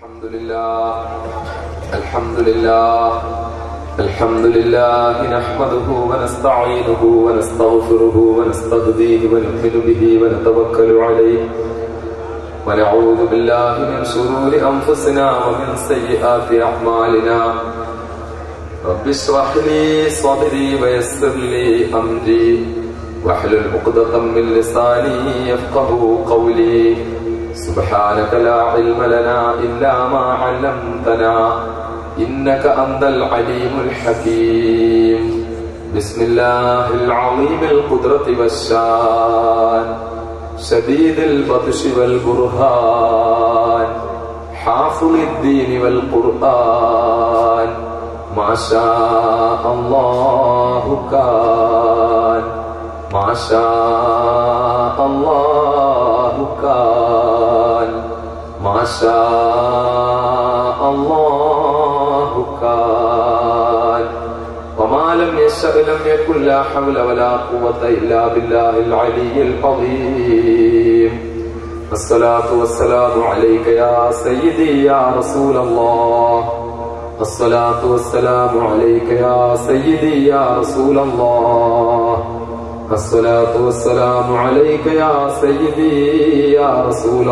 الحمد لله الحمد لله الحمد لله نحمده ونستعينه ونستغفره ونستهديه ونؤمن به ونتوكل عليه ونعوذ بالله من شرور انفسنا ومن سيئات اعمالنا رب اشرح لي صدري ويسر لي امري واحلل عقدة من لساني يفقه قولي سبحانك لا علم لنا إلا ما علمتنا إنك أنت العليم الحكيم بسم الله العظيم القدرة والشان شديد البطش والبرهان حافظ الدين والقرآن ما شاء الله كان ما شاء الله كان ما شاء الله كان وما لم يشأ لم يكن لا حول ولا قوة إلا بالله العلي العظيم الصلاة والسلام عليك يا سيدي يا رسول الله الصلاة والسلام عليك يا سيدي يا رسول الله الصلاة والسلام عليك يا سيدي يا رسول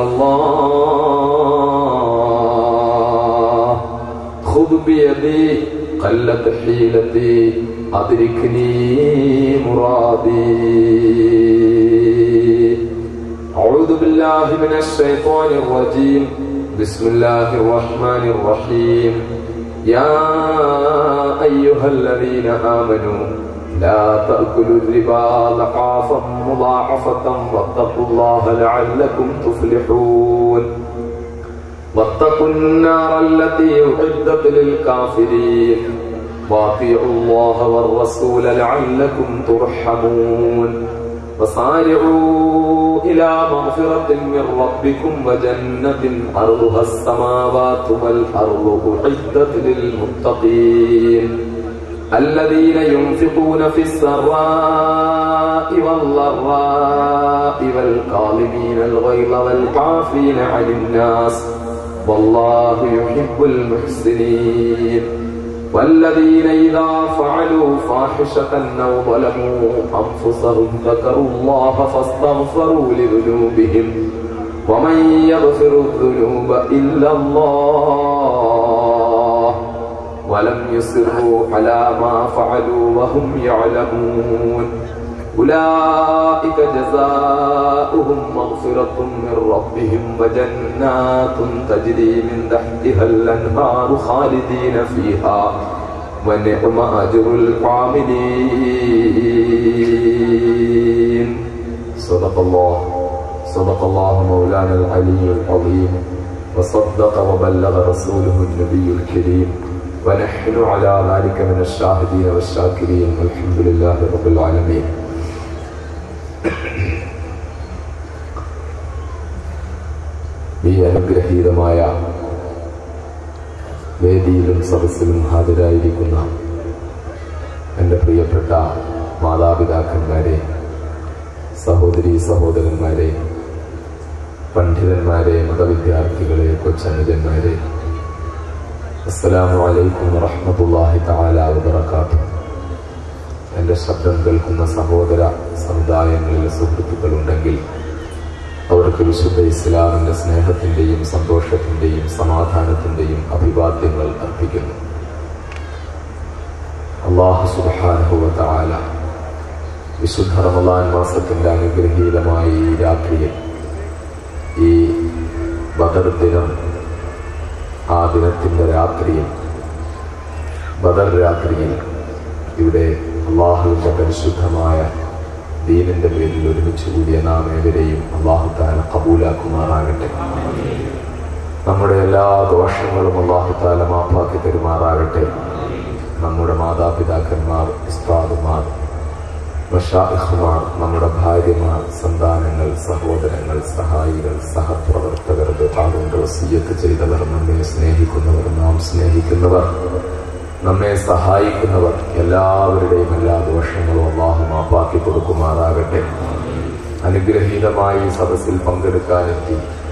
الله خذ بيدي قلت حيلتي أدركني مرادي أعوذ بالله من الشيطان الرجيم بسم الله الرحمن الرحيم يا أيها الذين آمنوا لا تأكلوا الربا ضعافا مضاعفة واتقوا الله لعلكم تفلحون واتقوا النار التي أعدت للكافرين وأطيعوا الله والرسول لعلكم ترحمون وصارعوا إلى مغفرة من ربكم وجنة أرضها السماوات والأرض أعدت للمتقين الذين ينفقون في السراء والضراء والكاظمين الغيظ والعافين عن الناس والله يحب المحسنين والذين إذا فعلوا فاحشة أو ظلموا أنفسهم ذكروا الله فاستغفروا لذنوبهم ومن يغفر الذنوب إلا الله ولم يصروا على ما فعلوا وهم يعلمون أولئك جزاؤهم مغفرة من ربهم وجنات تجري من تحتها الأنهار خالدين فيها ونعم أجر العاملين صدق الله صدق الله مولانا العلي العظيم وصدق وبلغ رسوله النبي الكريم ونحن على ذلك من الشاهدين والشاكرين والحمد لله رب العالمين ഈ അനുഗ്രഹീതമായ വേദിയിലും സദസ്സിലും ഹാജരായിരിക്കുന്ന എൻ്റെ പ്രിയപ്പെട്ട മാതാപിതാക്കന്മാരെ സഹോദരി സഹോദരന്മാരെ പണ്ഡിതന്മാരെ മതവിദ്യാർത്ഥികളെ കൊച്ചനുജന്മാരെ അസ്സലാമു അലൈക്കും വറഹ്മത്തുള്ളാഹി തആല വബറകാതുഹു എൻ്റെ ശബ്ദം കേൾക്കുന്ന സഹോദര സമുദായങ്ങളിലെ സുഹൃത്തുക്കളുണ്ടെങ്കിൽ അവർക്ക് വിശുദ്ധ ഇസ്ലാമിന്റെ സ്നേഹത്തിന്റെയും സന്തോഷത്തിന്റെയും സമാധാനത്തിന്റെയും അഭിവാദ്യങ്ങൾ അർപ്പിക്കുന്നു അള്ളാഹു സുബ്ഹാനഹു തആല വിശുദ്ധ റമദാൻ മാസത്തിന്റെ അനുഗ്രഹീതമായ ഈ രാത്രിയിൽ ഈ ബദർ ദിനം ആ ദിനത്തിന്റെ രാത്രിയിൽ ബദർ രാത്രിയിൽ ഇവിടെ അള്ളാഹുവിന്റെ പരിശുദ്ധമായ ദീനിന്റെ പേരിൽ ഒരുമിച്ച് കൂടിയ നാം ഏവരെയും അള്ളാഹു താല കബൂലാക്കുമാറാകട്ടെ നമ്മുടെ എല്ലാ ദോഷങ്ങളും അള്ളാഹു താല മാപ്പാക്കി തരുമാറാകട്ടെ നമ്മുടെ മാതാപിതാക്കന്മാർ ഉസ്താദുമാർ മഷാഇഹുമാർ നമ്മുടെ ഭാര്യമാർ സന്താനങ്ങൾ സഹോദരങ്ങൾ സഹായികൾ സഹപ്രവർത്തകർ അതുകൊണ്ട് വസീയത്ത് ചെയ്തവർ നമ്മെ സ്നേഹിക്കുന്നവർ നാം സ്നേഹിക്കുന്നവർ നമ്മെ സഹായിക്കുന്നവർ എല്ലാവരുടെയും എല്ലാ ദോഷങ്ങളും അള്ളാഹു മാപ്പാക്കി കൊടുക്കുമാറാകട്ടെ അനുഗ്രഹീതമായി സദസ്സിൽ പങ്കെടുക്കാനെത്തി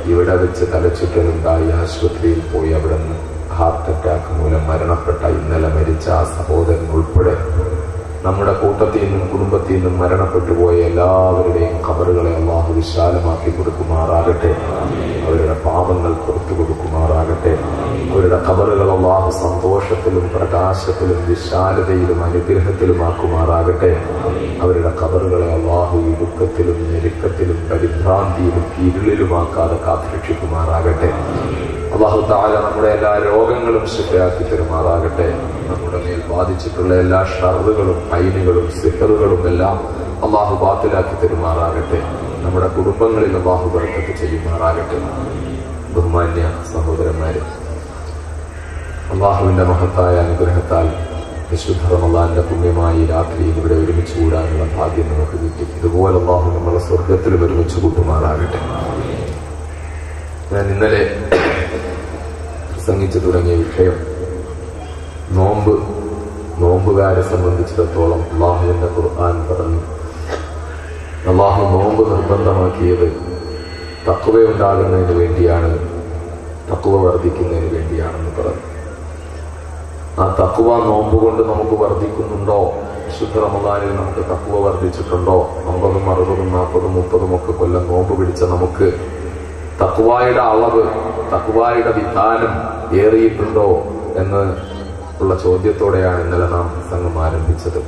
ഇവിടെ വെച്ച് തലച്ചുറ്റലുണ്ടായി ആശുപത്രിയിൽ പോയി അവിടെ നിന്ന് ഹാർട്ട് അറ്റാക്ക് മൂലം മരണപ്പെട്ട ഇന്നലെ മരിച്ച ആ സഹോദരൻ ഉൾപ്പെടെ നമ്മുടെ കൂട്ടത്തിൽ നിന്നും കുടുംബത്തിൽ നിന്നും മരണപ്പെട്ടു പോയ എല്ലാവരുടെയും ഖബറുകളെ അള്ളാഹു വിശാലമാക്കി കൊടുക്കുമാറാകട്ടെ അവരുടെ പാപങ്ങൾ പുറത്തു കൊടുക്കുമാറാകട്ടെ അവരുടെ ഖബറുകൾ അള്ളാഹു സന്തോഷത്തിലും പ്രകാശത്തിലും വിശാലതയിലും അനുഗ്രഹത്തിലുമാക്കുമാറാകട്ടെ അവരുടെ ഖബറുകളെ അള്ളാഹു ഇടുക്കത്തിലും ഞെരുക്കത്തിലും പരിഭ്രാന്തിയിലും ഇരുളിലുമാക്കാതെ കാത്തുരക്ഷിക്കുമാറാകട്ടെ അള്ളാഹു താല നമ്മുടെ എല്ലാ രോഗങ്ങളും ശുദ്ധയാക്കി തരുമാറാകട്ടെ നമ്മുടെ മേൽ ബാധിച്ചിട്ടുള്ള എല്ലാ ഷറുകളും ഐനുകളും സിഹറുകളും എല്ലാം അള്ളാഹു ബാത്തിലാക്കി തരുമാറാകട്ടെ നമ്മുടെ കുടുംബങ്ങളിൽ അള്ളാഹു ബർക്കത്ത് ചെയ്യുമാറാകട്ടെ ബഹുമാന്യ സഹോദരന്മാരെ അള്ളാഹുവിന്റെ മഹത്തായ അനുഗ്രഹത്താൽ വിശുദ്ധ റമദാന്റെ പുണ്യമായ ഈ രാത്രിയിൽ ഇവിടെ ഒരുമിച്ച് കൂടാനുള്ള ഭാഗ്യം നമുക്ക് കിട്ടി ഇതുപോലെ അള്ളാഹു നമ്മളെ സ്വർഗത്തിലും ഒരുമിച്ച് കൂട്ടുമാറാകട്ടെ ഞാൻ ഇന്നലെ പ്രസംഗിച്ചു തുടങ്ങിയ വിഷയം നോമ്പ് നോമ്പുകാരെ സംബന്ധിച്ചിടത്തോളം അള്ളാഹുവിന്റെ ഖുർആൻ പറഞ്ഞു അള്ളാഹു നോമ്പ് നിർബന്ധമാക്കിയത് തക്കുവ ഉണ്ടാകുന്നതിന് വേണ്ടിയാണ് തക്കുവ വർദ്ധിക്കുന്നതിന് വേണ്ടിയാണെന്ന് പറഞ്ഞു ആ തക്കുവ നോമ്പ് കൊണ്ട് നമുക്ക് വർദ്ധിക്കുന്നുണ്ടോ വിശുദ്ധ റമദാനിൽ നമുക്ക് തക്കുവ വർദ്ധിച്ചിട്ടുണ്ടോ അമ്പതും അറുപതും നാൽപ്പതും മുപ്പതും ഒക്കെ കൊല്ലം നോമ്പ് പിടിച്ച നമുക്ക് തക്കുവായുടെ അളവ് തക്കുവായുടെ വിധാനം ഏറിയിട്ടുണ്ടോ എന്ന് ഉള്ള ചോദ്യത്തോടെയാണ് ഇന്നലെ നാം സംഘം ആരംഭിച്ചത്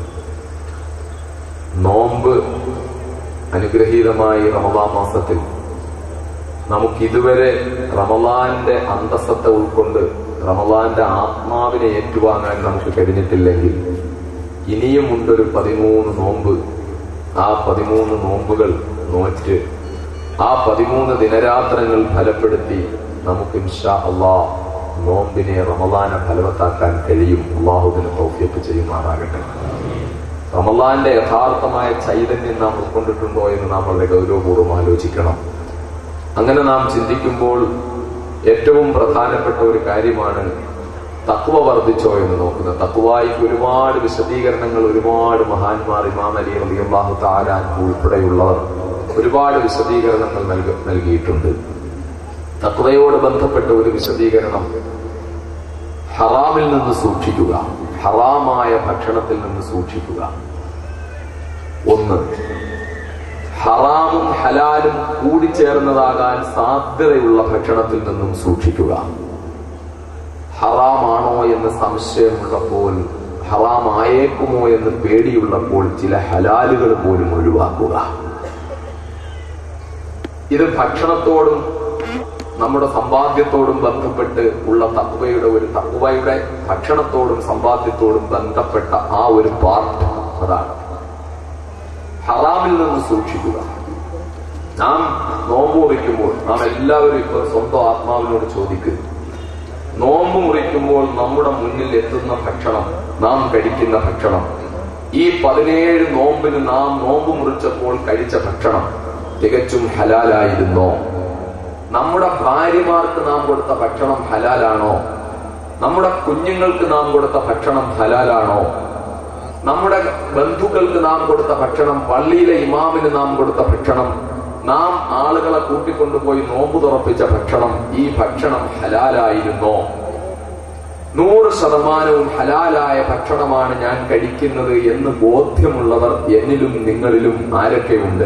നോമ്പ് അനുഗ്രഹീതമായി റമദാൻ മാസത്തിൽ നമുക്ക് ഇതുവരെ റമദാന്റെ അന്തസ്സത്തെ ഉൾക്കൊണ്ട് റമദാന്റെ ആത്മാവിനെ ഏറ്റുവാങ്ങാൻ നമുക്ക് കഴിഞ്ഞിട്ടില്ലെങ്കിൽ ഇനിയും ഉണ്ടൊരു പതിമൂന്ന് നോമ്പ് ആ പതിമൂന്ന് നോമ്പുകൾ നോറ്റ് ആ പതിമൂന്ന് ദിനരാത്രങ്ങൾ ഫലപ്പെടുത്തി നമുക്ക് ഇൻഷാ അള്ളാ നോമ്പിനെ റമദാനെ ഫലവത്താക്കാൻ കഴിയും അള്ളാഹുവിന് തൗഫിയത്ത് ചെയ്യുമാറാകട്ടെ റമദാന്റെ യഥാർത്ഥമായ ചൈതന്യം നാം ഉൾക്കൊണ്ടിട്ടുണ്ടോ എന്ന് നാം വളരെ ഗൗരവപൂർവ്വം ആലോചിക്കണം അങ്ങനെ നാം ചിന്തിക്കുമ്പോൾ ഏറ്റവും പ്രധാനപ്പെട്ട ഒരു കാര്യമാണ് തക്കുവ വർദ്ധിച്ചോ എന്ന് നോക്കുന്നത് തക്കുവായിക്ക് ഒരുപാട് വിശദീകരണങ്ങൾ ഒരുപാട് മഹാന്മാർ ഇമാം അലി റബിയാഹു താലാൻ ഉൾപ്പെടെയുള്ളവർ ഒരുപാട് വിശദീകരണങ്ങൾ നൽക നൽകിയിട്ടുണ്ട് തക്വയോട് ബന്ധപ്പെട്ട ഒരു വിശദീകരണം ഹറാമിൽ നിന്ന് സൂക്ഷിക്കുക ഹറാമായ ഭക്ഷണത്തിൽ നിന്ന് സൂക്ഷിക്കുക ഒന്ന് ഹറാമും ഹലാലും കൂടിച്ചേർന്നതാകാൻ സാധ്യതയുള്ള ഭക്ഷണത്തിൽ നിന്നും സൂക്ഷിക്കുക ഹറാമാണോ എന്ന് സംശയമുള്ളപ്പോൾ ഹറാമായേക്കുമോ എന്ന് പേടിയുള്ളപ്പോൾ ചില ഹലാലുകൾ പോലും ഒഴിവാക്കുക ഇത് ഭക്ഷണത്തോടും നമ്മുടെ സമ്പാദ്യത്തോടും ബന്ധപ്പെട്ട് ഉള്ള തക്വയുടെ ഒരു തക്വയുടെ ഭക്ഷണത്തോടും സമ്പാദ്യത്തോടും ബന്ധപ്പെട്ട ആ ഒരു പാർട്ട് അതാണ് ഹറാമിൽ നിന്ന് സൂക്ഷിക്കുക നാം നോമ്പ് മുറിക്കുമ്പോൾ നാം എല്ലാവരും ഇപ്പൊ സ്വന്തം ആത്മാവിനോട് ചോദിക്കുക നോമ്പ് മുറിക്കുമ്പോൾ നമ്മുടെ മുന്നിൽ എത്തുന്ന ഭക്ഷണം നാം കഴിക്കുന്ന ഭക്ഷണം ഈ പതിനേഴ് നോമ്പിന് നാം നോമ്പ് മുറിച്ചപ്പോൾ കഴിച്ച ഭക്ഷണം തികച്ചും ഹലാലായിരുന്നോ നമ്മുടെ ഭാര്യമാർക്ക് നാം കൊടുത്ത ഭക്ഷണം ഹലാലാണോ നമ്മുടെ കുഞ്ഞുങ്ങൾക്ക് നാം കൊടുത്ത ഭക്ഷണം ഹലാലാണോ നമ്മുടെ ബന്ധുക്കൾക്ക് നാം കൊടുത്ത ഭക്ഷണം പള്ളിയിലെ ഇമാമിന് നാം കൊടുത്ത ഭക്ഷണം നാം ആളുകളെ കൂട്ടിക്കൊണ്ടുപോയി നോമ്പ് തുറപ്പിച്ച ഭക്ഷണം ഈ ഭക്ഷണം ഹലാലായിരുന്നോ നൂറ് ശതമാനവും ഹലാലായ ഭക്ഷണമാണ് ഞാൻ കഴിക്കുന്നത് എന്ന് ബോധ്യമുള്ളവർ എന്നിലും നിങ്ങളിലും ആരൊക്കെയുണ്ട്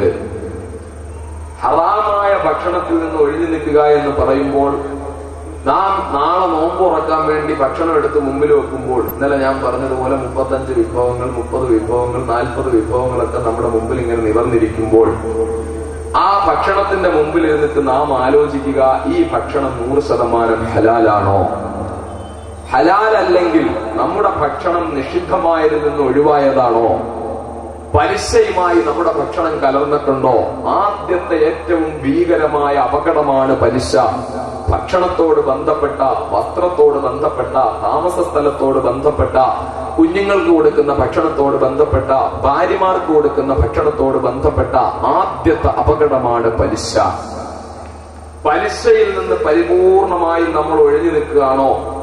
ഹറാമായ ഭക്ഷണത്തിൽ നിന്ന് ഒഴിഞ്ഞു നിൽക്കുക എന്ന് പറയുമ്പോൾ നാം നാളെ നോമ്പ് ഉറക്കാൻ വേണ്ടി ഭക്ഷണം എടുത്ത് മുമ്പിൽ വെക്കുമ്പോൾ ഇന്നലെ ഞാൻ പറഞ്ഞതുപോലെ മുപ്പത്തഞ്ച് വിഭവങ്ങൾ മുപ്പത് വിഭവങ്ങൾ നാൽപ്പത് വിഭവങ്ങളൊക്കെ നമ്മുടെ മുമ്പിൽ ഇങ്ങനെ നിവർന്നിരിക്കുമ്പോൾ ആ ഭക്ഷണത്തിന്റെ മുമ്പിൽ ഇരുന്നിട്ട് നാം ആലോചിക്കുക ഈ ഭക്ഷണം നൂറ് ശതമാനം ഹലാലാണോ ഹലാലല്ലെങ്കിൽ നമ്മുടെ ഭക്ഷണം നിഷിദ്ധമായതിൽ നിന്ന് ഒഴിവായതാണോ പലിശയുമായി നമ്മുടെ ഭക്ഷണം കലർന്നിട്ടുണ്ടോ ആദ്യത്തെ ഏറ്റവും ഭീകരമായ അപകടമാണ് പലിശ ഭക്ഷണത്തോട് ബന്ധപ്പെട്ട വസ്ത്രത്തോട് ബന്ധപ്പെട്ട താമസ സ്ഥലത്തോട് ബന്ധപ്പെട്ട കുഞ്ഞുങ്ങൾക്ക് കൊടുക്കുന്ന ഭക്ഷണത്തോട് ബന്ധപ്പെട്ട ഭാര്യമാർക്ക് കൊടുക്കുന്ന ഭക്ഷണത്തോട് ബന്ധപ്പെട്ട ആദ്യത്തെ അപകടമാണ് പലിശ പലിശയിൽ നിന്ന് പരിപൂർണമായി നമ്മൾ ഒഴിഞ്ഞു നിൽക്കുകയാണോ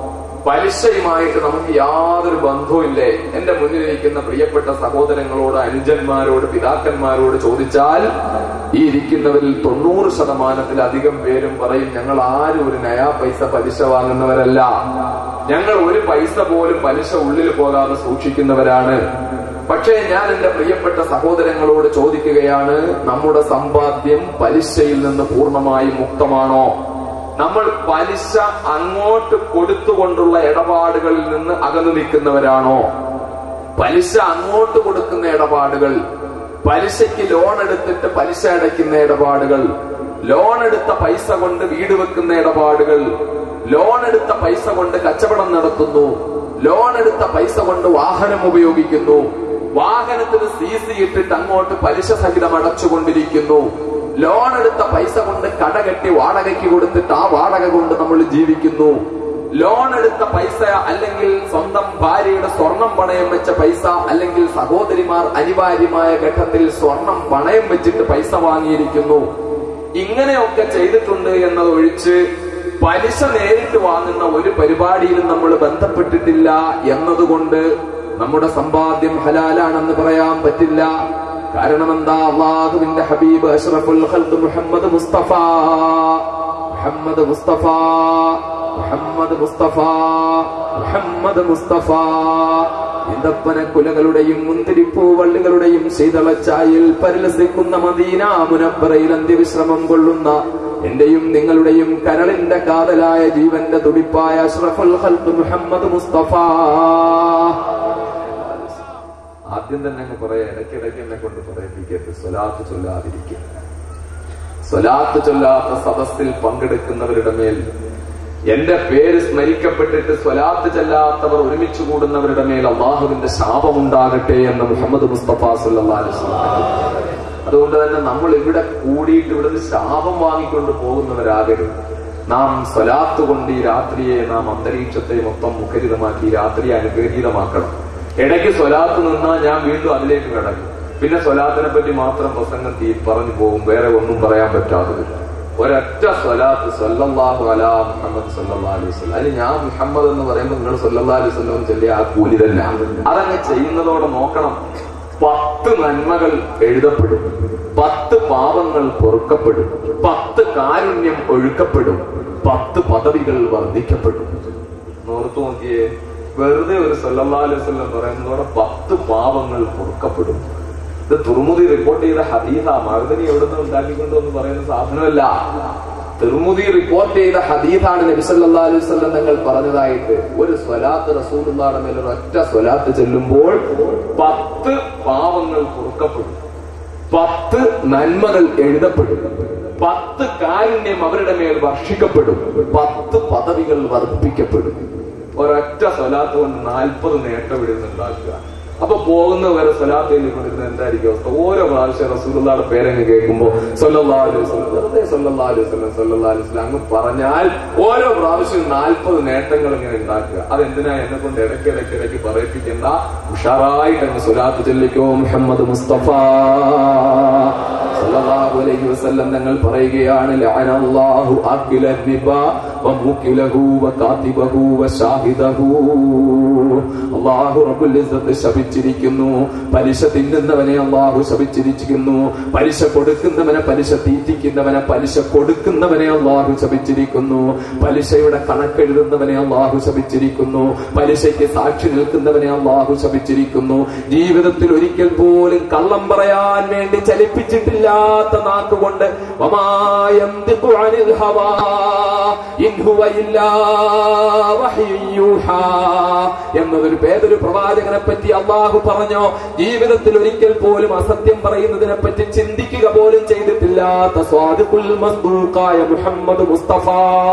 പലിശയുമായിട്ട് നമുക്ക് യാതൊരു ബന്ധവുമില്ലേ എന്റെ മുന്നിലിരിക്കുന്ന പ്രിയപ്പെട്ട സഹോദരങ്ങളോട് അനുജന്മാരോട് പിതാക്കന്മാരോട് ചോദിച്ചാൽ ഈ ഇരിക്കുന്നവരിൽ തൊണ്ണൂറ് ശതമാനത്തിലധികം പേരും പറയും ഞങ്ങൾ ആരും ഒരു നയാ പൈസ പലിശ വാങ്ങുന്നവരല്ല ഞങ്ങൾ ഒരു പൈസ പോലും പലിശ ഉള്ളിൽ പോകാതെ സൂക്ഷിക്കുന്നവരാണ് പക്ഷേ ഞാൻ എന്റെ പ്രിയപ്പെട്ട സഹോദരങ്ങളോട് ചോദിക്കുകയാണ് നമ്മുടെ സമ്പാദ്യം പലിശയിൽ നിന്ന് പൂർണ്ണമായും മുക്തമാണോ നമ്മൾ പലിശ അങ്ങോട്ട് കൊടുത്തുകൊണ്ടുള്ള ഇടപാടുകളിൽ നിന്ന് അകന്നു നിൽക്കുന്നവരാണോ പലിശ അങ്ങോട്ട് കൊടുക്കുന്ന ഇടപാടുകൾ പലിശയ്ക്ക് ലോൺ എടുത്തിട്ട് പലിശ അടയ്ക്കുന്ന ഇടപാടുകൾ ലോൺ എടുത്ത പൈസ കൊണ്ട് വീട് വെക്കുന്ന ഇടപാടുകൾ ലോൺ എടുത്ത പൈസ കൊണ്ട് കച്ചവടം നടത്തുന്നു ലോൺ എടുത്ത പൈസ കൊണ്ട് വാഹനം ഉപയോഗിക്കുന്നു വാഹനത്തിന് സി സി ഇട്ടിട്ട് അങ്ങോട്ട് പലിശ സഹിതം അടച്ചുകൊണ്ടിരിക്കുന്നു ലോൺ എടുത്ത പൈസ കൊണ്ട് കട കെട്ടി വാടകയ്ക്ക് കൊടുത്തിട്ട് ആ വാടക കൊണ്ട് നമ്മൾ ജീവിക്കുന്നു ലോൺ എടുത്ത പൈസ അല്ലെങ്കിൽ സ്വന്തം ഭാര്യയുടെ സ്വർണം പണയം വെച്ച പൈസ അല്ലെങ്കിൽ സഹോദരിമാർ അനിവാര്യമായ ഘട്ടത്തിൽ സ്വർണം പണയം വെച്ചിട്ട് പൈസ വാങ്ങിയിരിക്കുന്നു ഇങ്ങനെയൊക്കെ ചെയ്തിട്ടുണ്ട് എന്നതൊഴിച്ച് പലിശ നേരിട്ട് വാങ്ങുന്ന ഒരു പരിപാടിയിലും നമ്മൾ ബന്ധപ്പെട്ടിട്ടില്ല എന്നതുകൊണ്ട് നമ്മുടെ സമ്പാദ്യം ഹലാലാണെന്ന് പറയാൻ പറ്റില്ല കാരണം എന്താ അള്ളാഹുവിന്റെ ഹബീബ് അഷ്റഫുൽ ഖൽഖ് മുഹമ്മദ് മുസ്തഫ മുഹമ്മദ് മുസ്തഫ മുഹമ്മദ് മുസ്തഫ മുഹമ്മദ് മുസ്തഫ ഇന്തപ്പന കുലകളുടെയും മുന്തിരിപ്പൂവള്ളികളുടെയും ശീതളച്ചായിൽ പരിലസിക്കുന്ന മദീന മുനപ്പറയിൽ അന്ത്യവിശ്രമം കൊള്ളുന്ന എന്റെയും നിങ്ങളുടെയും കരളിന്റെ കാതലായ ജീവന്റെ തുടിപ്പായ അഷ്റഫുൽ ഖൽഖ് മുഹമ്മദ് മുസ്തഫ ആദ്യം തന്നെ അങ്ങ് പറയാ ഇടയ്ക്കിടയ്ക്ക് എന്നെ കൊണ്ട് പറയിപ്പിക്കരുത് സ്വലാത്ത് ചൊല്ലാതിരിക്കുക സ്വലാത്ത് ചൊല്ലാത്ത സദസ്സിൽ പങ്കെടുക്കുന്നവരുടെ മേൽ എന്റെ പേര് സ്മരിക്കപ്പെട്ടിട്ട് സ്വലാത്ത് ചെല്ലാത്തവർ ഒരുമിച്ച് കൂടുന്നവരുടെ മേൽ അള്ളാഹുവിന്റെ ശാപമുണ്ടാകട്ടെ എന്ന് മുഹമ്മദ് മുസ്തഫ സല്ലല്ലാഹു അലൈഹി വസല്ലം അതുകൊണ്ട് തന്നെ നമ്മൾ ഇവിടെ കൂടിയിട്ട് ഇവിടുന്ന് ശാപം വാങ്ങിക്കൊണ്ട് പോകുന്നവരാകരുത് നാം സ്വലാത്ത് കൊണ്ട് ഈ രാത്രിയെ നാം അന്തരീക്ഷത്തെ മൊത്തം മുഖരിതമാക്കി ഈ രാത്രിയെ അനുഗ്രഹീതമാക്കണം ഇടയ്ക്ക് സ്വലാത്ത് നിന്നാൽ ഞാൻ വീണ്ടും അതിലേക്ക് കിടക്കും പിന്നെ സ്വലാത്തിനെ പറ്റി മാത്രം പ്രസംഗം തീ പറഞ്ഞു പോകും വേറെ ഒന്നും പറയാൻ പറ്റാതെ വരും ഒരൊറ്റ സ്വലാത്ത് സല്ലല്ലാഹു അലാ മുഹമ്മദ് സല്ലല്ലാഹു അലൈഹി വസല്ലം അതിന് ഞാൻ മുഹമ്മദ് എന്ന് പറയുമ്പോൾ നിങ്ങൾ സല്ലല്ലാഹു അലൈഹി വസല്ലം ചൊല്ലിയ ആ കൂലി തന്നെ അതങ്ങ് ചെയ്യുന്നതോടെ നോക്കണം പത്ത് നന്മകൾ എഴുതപ്പെടും പത്ത് പാപങ്ങൾ പൊറുക്കപ്പെടും പത്ത് കാരുണ്യം ഒഴുക്കപ്പെടും പത്ത് പദവികൾ വർദ്ധിക്കപ്പെടും നോർത്തു നോക്കിയേ വെറുതെ ഒരു സല്ലല്ലാഹു അലൈഹി വസല്ലം പറയുന്നതോടെ പത്ത് പാപങ്ങൾ പൊറുക്കപ്പെടും ഇത് തുറമുദി റിപ്പോർട്ട് ചെയ്ത ഹദീസ മറുതനി എവിടുന്ന് ഉണ്ടാക്കിക്കൊണ്ടെന്ന് പറയുന്ന സാധനമല്ല തിർമുദി റിപ്പോർട്ട് ചെയ്ത ഹദീസാണ് നബി സല്ലല്ലാഹു അലൈഹി വസല്ലം തങ്ങൾ പറഞ്ഞതായിട്ട് ഒരു സ്വലാത്ത് റസൂലുള്ളാഹിയുടെ മേൽ ഒരൊറ്റ സ്വലാത്ത് ചെല്ലുമ്പോൾ പത്ത് പാവങ്ങൾ പൊറുക്കപ്പെടും പത്ത് നന്മകൾ എഴുതപ്പെടും പത്ത് കാരുണ്യം അവരുടെ മേൽ വർഷിക്കപ്പെടും പത്ത് പദവികൾ വർദ്ധിപ്പിക്കപ്പെടും ഒരൊറ്റ സ്വലാത്ത് കൊണ്ട് നാൽപ്പത് നേട്ടം ഇവിടുന്ന് ഉണ്ടാക്കുക അപ്പൊ പോകുന്ന വരെ സ്വലാത്തിൽ കൊണ്ടിരുന്ന എന്തായിരിക്കും അവസ്ഥ ഓരോ പ്രാവശ്യം റസൂലുള്ളാടെ പേരങ്ങ് കേൾക്കുമ്പോ സല്ലല്ലാഹു അലൈഹി വസല്ലം വെറുതെ സല്ലല്ലാഹു അലൈഹി വസല്ലം സല്ലല്ലാഹു അലൈഹി വസല്ലം അങ്ങ് പറഞ്ഞാൽ ഓരോ പ്രാവശ്യം നാൽപ്പത് നേട്ടങ്ങൾ ഇങ്ങനെ ഉണ്ടാക്കുക അതെന്തിനാ എന്നെ കൊണ്ട് ഇടയ്ക്ക് ഇടയ്ക്ക് ഇടയ്ക്ക് പറയിപ്പിക്കേണ്ട ഉഷാറായിട്ട് അങ്ങ് സ്വലാത്ത് ചൊല്ലിക്കോ മുഹമ്മദ് മുസ്തഫ സല്ലല്ലാഹു അലൈഹി വസല്ലം തങ്ങൾ പറയുകയാണ് ലഅനല്ലാഹു അഖില റിബ വമുഖിലഹു വകാതിബഹു വശാഹിദഹു അല്ലാഹു റബ്ബുൽ ഇസ്സത്ത് ശപിച്ചിരിക്കുന്നു പലിശ തിന്നുന്നവനെ അല്ലാഹു ശപിച്ചിരിക്കുന്നു പലിശ കൊടുക്കുന്നവനെ പലിശ തീറ്റിക്കുന്നവനെ പലിശ കൊടുക്കുന്നവനെ അല്ലാഹു ശപിച്ചിരിക്കുന്നു പലിശയുടെ കണക്കെഴുതുന്നവനെ അല്ലാഹു ശപിച്ചിരിക്കുന്നു പലിശയ്ക്ക് സാക്ഷി നിൽക്കുന്നവനെ അല്ലാഹു ശപിച്ചിരിക്കുന്നു ജീവിതത്തിൽ ഒരിക്കൽ പോലും കള്ളം പറയാൻ വേണ്ടി ചലിപ്പിച്ചിട്ടില്ലാത്ത നാക്കുകൊണ്ട് വമായന്തിഖു അനിൽ ഹവാ ഇൻ ഹുവ ഇല്ലാ വഹ്യുൻ യൂഹാ എന്നതൊരു പേതൊരു പ്രവാചകനെ പറ്റി അള്ളാഹു പറഞ്ഞോ ജീവിതത്തിൽ ഒരിക്കൽ പോലും അസത്യം പറയുന്നതിനെ പറ്റി ചിന്തിക്കുക പോലും ചെയ്തിട്ടില്ലാത്ത സ്വാദിഖുൽ മസ്ദൂഖായ മുഹമ്മദ് മുസ്തഫ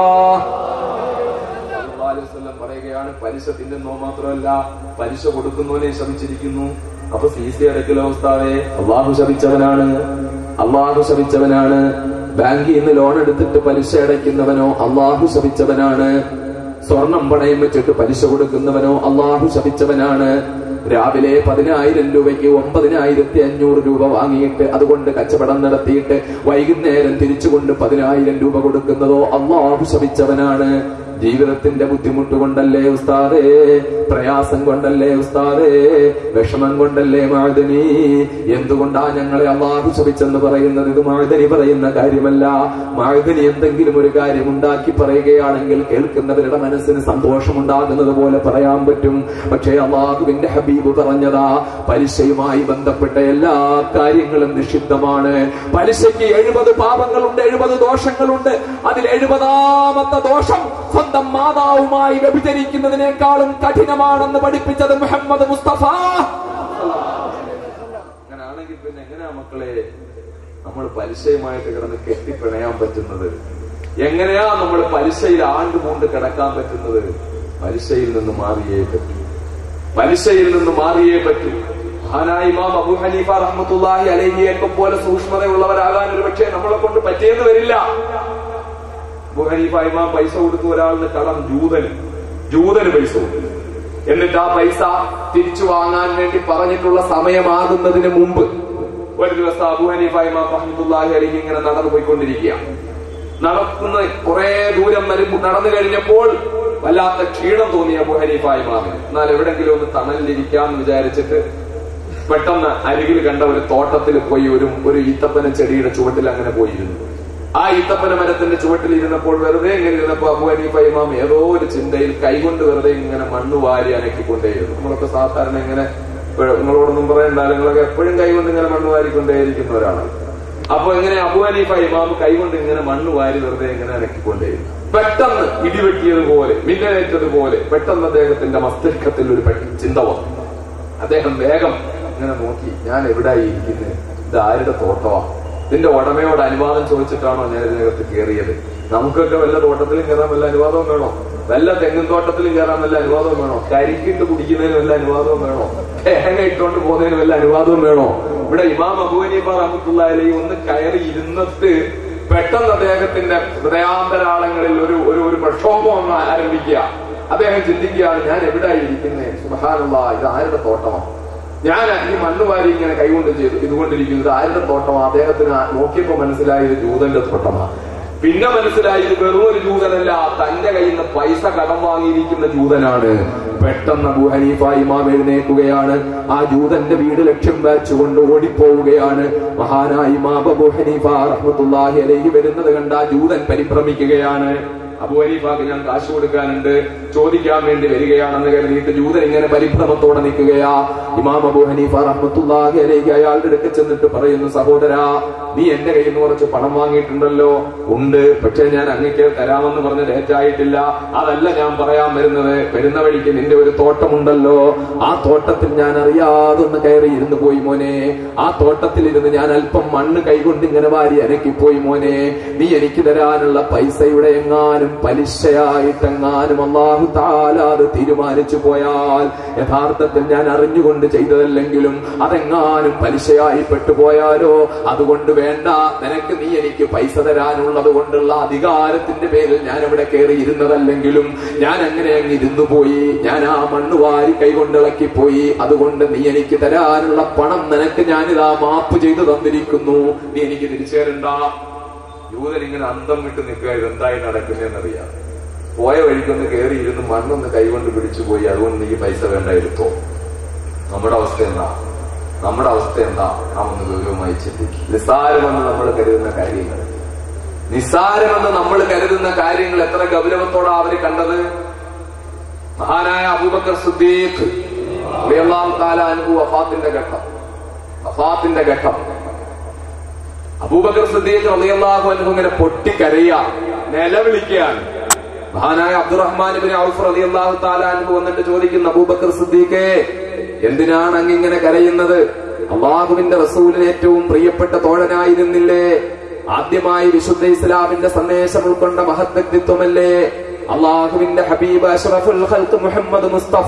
സല്ലല്ലാഹു അലൈഹി വസല്ലം പറയുകയാണ് പലിശ തിന്നുന്നോ മാത്രമല്ല പലിശ കൊടുക്കുന്നവനെ ശപിച്ചിരിക്കുന്നു അപ്പൊ സി സി അടയ്ക്കലോ ഉസ്താവേ അള്ളാഹു ശപിച്ചവനാണ് അള്ളാഹു ശപിച്ചവനാണ് ബാങ്കിൽ നിന്ന് ലോൺ എടുത്തിട്ട് പലിശ അടയ്ക്കുന്നവനോ അള്ളാഹു ശപിച്ചവനാണ് സ്വർണം പണയം വെച്ചിട്ട് പലിശ കൊടുക്കുന്നവനോ അള്ളാഹു ശപിച്ചവനാണ് രാവിലെ പതിനായിരം രൂപയ്ക്ക് ഒമ്പതിനായിരത്തി അഞ്ഞൂറ് രൂപ വാങ്ങിയിട്ട് അതുകൊണ്ട് കച്ചവടം നടത്തിയിട്ട് വൈകുന്നേരം തിരിച്ചുകൊണ്ട് പതിനായിരം രൂപ കൊടുക്കുന്നതോ അള്ളാഹു ശപിച്ചവനാണ് ജീവിതത്തിന്റെ ബുദ്ധിമുട്ട് കൊണ്ടല്ലേ ഉസ്താദേ പ്രയാസം കൊണ്ടല്ലേ ഉസ്താദേ വിഷമം കൊണ്ടല്ലേ മാഴുതനി എന്തുകൊണ്ടാ ഞങ്ങളെ അള്ളാഹു ശപിച്ചെന്ന് പറയുന്നത് ഇത് മാഴുതനി പറയുന്ന കാര്യമല്ല മാഴുതനി എന്തെങ്കിലും ഒരു കാര്യം ഉണ്ടാക്കി പറയുകയാണെങ്കിൽ കേൾക്കുന്നവരുടെ മനസ്സിന് സന്തോഷമുണ്ടാകുന്നത് പോലെ പറയാൻ പറ്റും പക്ഷേ അള്ളാഹുവിന്റെ ഹബീബ് പറഞ്ഞതാ പലിശയുമായി ബന്ധപ്പെട്ട എല്ലാ കാര്യങ്ങളും നിഷിദ്ധമാണ് പലിശയ്ക്ക് എഴുപത് പാപങ്ങളുണ്ട് എഴുപത് ദോഷങ്ങളുണ്ട് അതിൽ എഴുപതാമത്തെ ദോഷം സ്വന്തം മാതാവുമായി വ്യഭിചരിക്കുന്നതിനേക്കാളും കഠിനമാണെന്ന് പഠിപ്പിച്ചത് മുഹമ്മദ് മുസ്തഫ അങ്ങനെയാണെങ്കിൽ പിന്നെ എങ്ങനെയാ മക്കളെ നമ്മൾ പലിശയുമായിട്ട് കിടന്ന് കെട്ടിപ്പിണയാൻ പറ്റുന്നത് എങ്ങനെയാ നമ്മൾ പലിശയിൽ ആണ്ടുമൂണ്ട് കിടക്കാൻ പറ്റുന്നത് പലിശയിൽ നിന്ന് മാറിയേ പറ്റൂ പലിശയിൽ നിന്ന് മാറിയേ പറ്റൂ മഹാനായ ഇമാം അബു ഹനീഫ റഹ്മത്തുള്ളാഹി അലഹിയൊക്കെ പോലെ സൂക്ഷ്മതയുള്ളവരാകാൻ ഒരു പക്ഷേ നമ്മളെ കൊണ്ട് പറ്റിയെന്ന് വരില്ല അബു ഹനീഫ ഇമാം പൈസ കൊടുത്തു ഒരാളിന് കടം ജൂതന് ജൂതന് പൈസ കൊടുത്തു എന്നിട്ട് ആ പൈസ തിരിച്ചു വാങ്ങാൻ വേണ്ടി പറഞ്ഞിട്ടുള്ള സമയമാകുന്നതിന് മുമ്പ് ഒരു ദിവസം അബു ഹനീഫ ഇമാം റഹ്മത്തുള്ളാഹി അലഹി ഇങ്ങനെ നടന്നു പോയിക്കൊണ്ടിരിക്കുക നടക്കുന്ന കുറെ ദൂരം വരുമ്പോൾ നടന്നു കഴിഞ്ഞപ്പോൾ വല്ലാത്ത ക്ഷീണം തോന്നി അബു ഹനീഫ ഇമാമിന് എന്നാൽ എവിടെങ്കിലും ഒന്ന് തണലിലിരിക്കാന്ന് വിചാരിച്ചിട്ട് പെട്ടെന്ന് അരികിൽ കണ്ട ഒരു തോട്ടത്തിൽ പോയി ഒരു ഒരു ഈത്തപ്പന ചെടിയുടെ ചുവട്ടിൽ അങ്ങനെ പോയിരുന്നു ആ ഈത്തപ്പന മരത്തിന്റെ ചുവട്ടിൽ ഇരുന്നപ്പോൾ വെറുതെ ഇങ്ങനെ ഇരുന്നപ്പോ അബു ഹനീഫ ഇമാം ഏതോ ഒരു ചിന്തയിൽ കൈകൊണ്ട് വെറുതെ ഇങ്ങനെ മണ്ണ് വാരി അനക്കിക്കൊണ്ടേയിരുന്നു നമ്മളൊക്കെ സാധാരണ ഇങ്ങനെ ഇപ്പഴ് നിങ്ങളോടൊന്നും പറയണ്ട നിങ്ങളൊക്കെ എപ്പോഴും കൈകൊണ്ട് ഇങ്ങനെ മണ്ണ് വാരിക്കൊണ്ടേയിരിക്കുന്നവരാണ് അപ്പൊ ഇങ്ങനെ അബു ഹനീഫ ഇമാം കൈകൊണ്ട് ഇങ്ങനെ മണ്ണ് വാരി വെറുതെ ഇങ്ങനെ അനക്കിക്കൊണ്ടേയിരുന്നു പെട്ടെന്ന് ഇടിവെട്ടിയതുപോലെ മിന്നലേറ്റതുപോലെ പെട്ടെന്ന് അദ്ദേഹത്തിന്റെ മസ്തിഷ്കത്തിൽ ഒരു പെ- ചിന്ത വന്നു അദ്ദേഹം വേഗം ഇങ്ങനെ നോക്കി ഞാൻ എവിടായി ഇരിക്കുന്നത് ഇത് ആരുടെ തോട്ടമാ ഇതിന്റെ ഉടമയോട് അനുവാദം ചോദിച്ചിട്ടാണോ ഞാൻ ഇതിനകത്ത് കയറിയത് നമുക്കൊക്കെ വല്ല തോട്ടത്തിലും കയറാൻ വല്ല അനുവാദവും വേണോ വല്ല തെങ്ങിൻ തോട്ടത്തിലും കയറാൻ വല്ല അനുവാദവും വേണോ കരിക്കിട്ട് കുടിക്കുന്നതിന് വല്ല അനുവാദവും വേണോ തേങ്ങ ഇട്ടുകൊണ്ട് പോകുന്നതിന് വല്ല അനുവാദവും വേണോ ഇവിടെ ഇമാം അബൂനീബ റഹ്മത്തുള്ള അലൈഹി ഒന്ന് കയറി ഇരുന്നിട്ട് പെട്ടെന്ന് അദ്ദേഹത്തിന്റെ ഹൃദയാന്തരാളങ്ങളിൽ ഒരു ഒരു ഒരു പ്രക്ഷോഭം ഒന്ന് ആരംഭിക്കുക അദ്ദേഹം ചിന്തിക്കുകയാണ് ഞാൻ എവിടെയായി ഇരിക്കുന്നത് സുബഹാനുള്ള ഇത് ആരുടെ തോട്ടമാണ് ഞാൻ ഈ മണ്ണ് വാരി ഇങ്ങനെ കൈകൊണ്ട് ചെയ്തു ഇതുകൊണ്ടിരിക്കുന്നത് ആരുടെ തോട്ടമാണ് അദ്ദേഹത്തിന് ആ- നോക്കിയപ്പോ മനസ്സിലായി ഇത് ജൂതന്റെ തോട്ടമാണ് പിന്നെ മനസ്സിലായി ഇത് വെറും ഒരു ജൂതനല്ല തന്റെ കയ്യിൽ നിന്ന് പൈസ കടം വാങ്ങിയിരിക്കുന്ന ജൂതനാണ് പെട്ടെന്ന് അബൂ ഹനീഫ ഇമാം എഴുന്നേൽക്കുകയാണ് ആ ജൂതന്റെ വീട് ലക്ഷ്യം വെച്ചുകൊണ്ട് ഓടിപ്പോവുകയാണ് മഹാനായ ഇമാം അബൂ ഹനീഫ റഹ്മത്തുള്ളാഹി അലൈഹി വരുന്നത് കണ്ട ആ ജൂതൻ പരിഭ്രമിക്കുകയാണ് അബൂ ഹനീഫാക്ക് ഞാൻ കാശ് കൊടുക്കാനുണ്ട് ചോദിക്കാൻ വേണ്ടി വരികയാണെന്ന് കരുതിയിട്ട് ജൂതൻ ഇങ്ങനെ പരിഭ്രമത്തോടെ നിൽക്കുകയാ ഇമാം അബൂ ഹനീഫ റഹ്മത്തുള്ളാഹി അലൈഹി അയാളുടെ അടുക്ക് ചെന്നിട്ട് പറയുന്നു സഹോദരാ നീ എന്റെ കയ്യിൽ നിന്ന് കുറച്ച് പണം വാങ്ങിയിട്ടുണ്ടല്ലോ ഉണ്ട് പക്ഷെ ഞാൻ അങ്ങക്ക് തരാമെന്ന് പറഞ്ഞ് ലേറ്റ് ആയിട്ടില്ല അതല്ല ഞാൻ പറയാൻ വരുന്നത് വരുന്ന വഴിക്ക് നിന്റെ ഒരു തോട്ടമുണ്ടല്ലോ ആ തോട്ടത്തിൽ ഞാൻ അറിയാതെ ഒന്ന് കയറി ഇരുന്ന് പോയി മോനെ ആ തോട്ടത്തിൽ ഇരുന്ന് ഞാൻ അല്പം മണ്ണ് കൈകൊണ്ട് ഇങ്ങനെ വാരി അനക്കിപ്പോയി മോനെ നീ എനിക്ക് തരാനുള്ള പൈസയുടെ എങ്ങാനും പലിശയായിട്ടെങ്ങാനും അള്ളാഹു താല അത് തീരുമാനിച്ചു പോയാൽ യഥാർത്ഥത്തിൽ ഞാൻ അറിഞ്ഞുകൊണ്ട് ചെയ്തതല്ലെങ്കിലും അതെങ്ങാനും പലിശയായി പെട്ടുപോയാലോ അതുകൊണ്ട് വേണ്ട നിനക്ക് നീ എനിക്ക് പൈസ തരാനുള്ളത് കൊണ്ടുള്ള അധികാരത്തിന്റെ പേരിൽ ഞാൻ ഇവിടെ കയറി ഇരുന്നതല്ലെങ്കിലും ഞാൻ അങ്ങനെ അങ്ങ് ഇരുന്നു പോയി ഞാൻ ആ മണ്ണ് വാരി കൈകൊണ്ട് ഇളക്കിപ്പോയി അതുകൊണ്ട് നീ എനിക്ക് തരാനുള്ള പണം നിനക്ക് ഞാനിതാ മാപ്പ് ചെയ്തു തന്നിരിക്കുന്നു നീ എനിക്ക് തിരിച്ചു തരണ്ട യൂതൻ ഇങ്ങനെ അന്തം വിട്ട് നിൽക്കുക ഇതെന്തായി നടക്കുന്നതെന്നറിയാം പോയ വഴിക്കൊന്ന് കയറി ഇരുന്ന് മണ്ണൊന്ന് കൈകൊണ്ട് പിടിച്ചു പോയി അതുകൊണ്ട് നീ പൈസ വേണ്ട എടുത്തോ നമ്മുടെ അവസ്ഥ എന്താ നമ്മുടെ അവസ്ഥ എന്താ നാം ഒന്ന് ഗൗരവമായി ചിന്തിക്കും നിസ്സാരമെന്ന് നമ്മൾ കരുതുന്ന കാര്യങ്ങൾ നിസ്സാരമെന്ന് നമ്മൾ കരുതുന്ന കാര്യങ്ങൾ എത്ര ഗൗരവത്തോടാ അവര് കണ്ടത് മഹാനായ അബൂബക്കർ സുദ്ദീഖ് റളിയല്ലാഹു തആല അൻഹു വഫാത്തിന്റെ ഘട്ടം വഫാത്തിന്റെ ഘട്ടം അബൂബക്കർ സിദ്ദീഖ് റളിയല്ലാഹു അൻഹു ഇങ്ങനെ പൊട്ടിക്കരയുക നിലവിളിക്കുകയാണ് മഹാനായ അബ്ദുറഹ്മാൻ ഇബ്നു ഔഫ് റളിയല്ലാഹു തആല അൻഹു വന്നിട്ട് ചോദിക്കുന്നു അബൂബക്കർ സിദ്ദീഖേ എന്തിനാണ് അങ്ങ് ഇങ്ങനെ കരയുന്നത് അള്ളാഹുവിന്റെ റസൂലിന് ഏറ്റവും പ്രിയപ്പെട്ട തോഴനായിരുന്നില്ലേ ആദ്യമായി വിശുദ്ധ ഇസ്ലാമിന്റെ സന്ദേശം ഉൾക്കൊണ്ട മഹത് വ്യക്തിത്വമല്ലേ അള്ളാഹുവിന്റെ ഹബീബ് അഷ്റഫുൽ ഖൽഖ് മുഹമ്മദ് മുസ്തഫ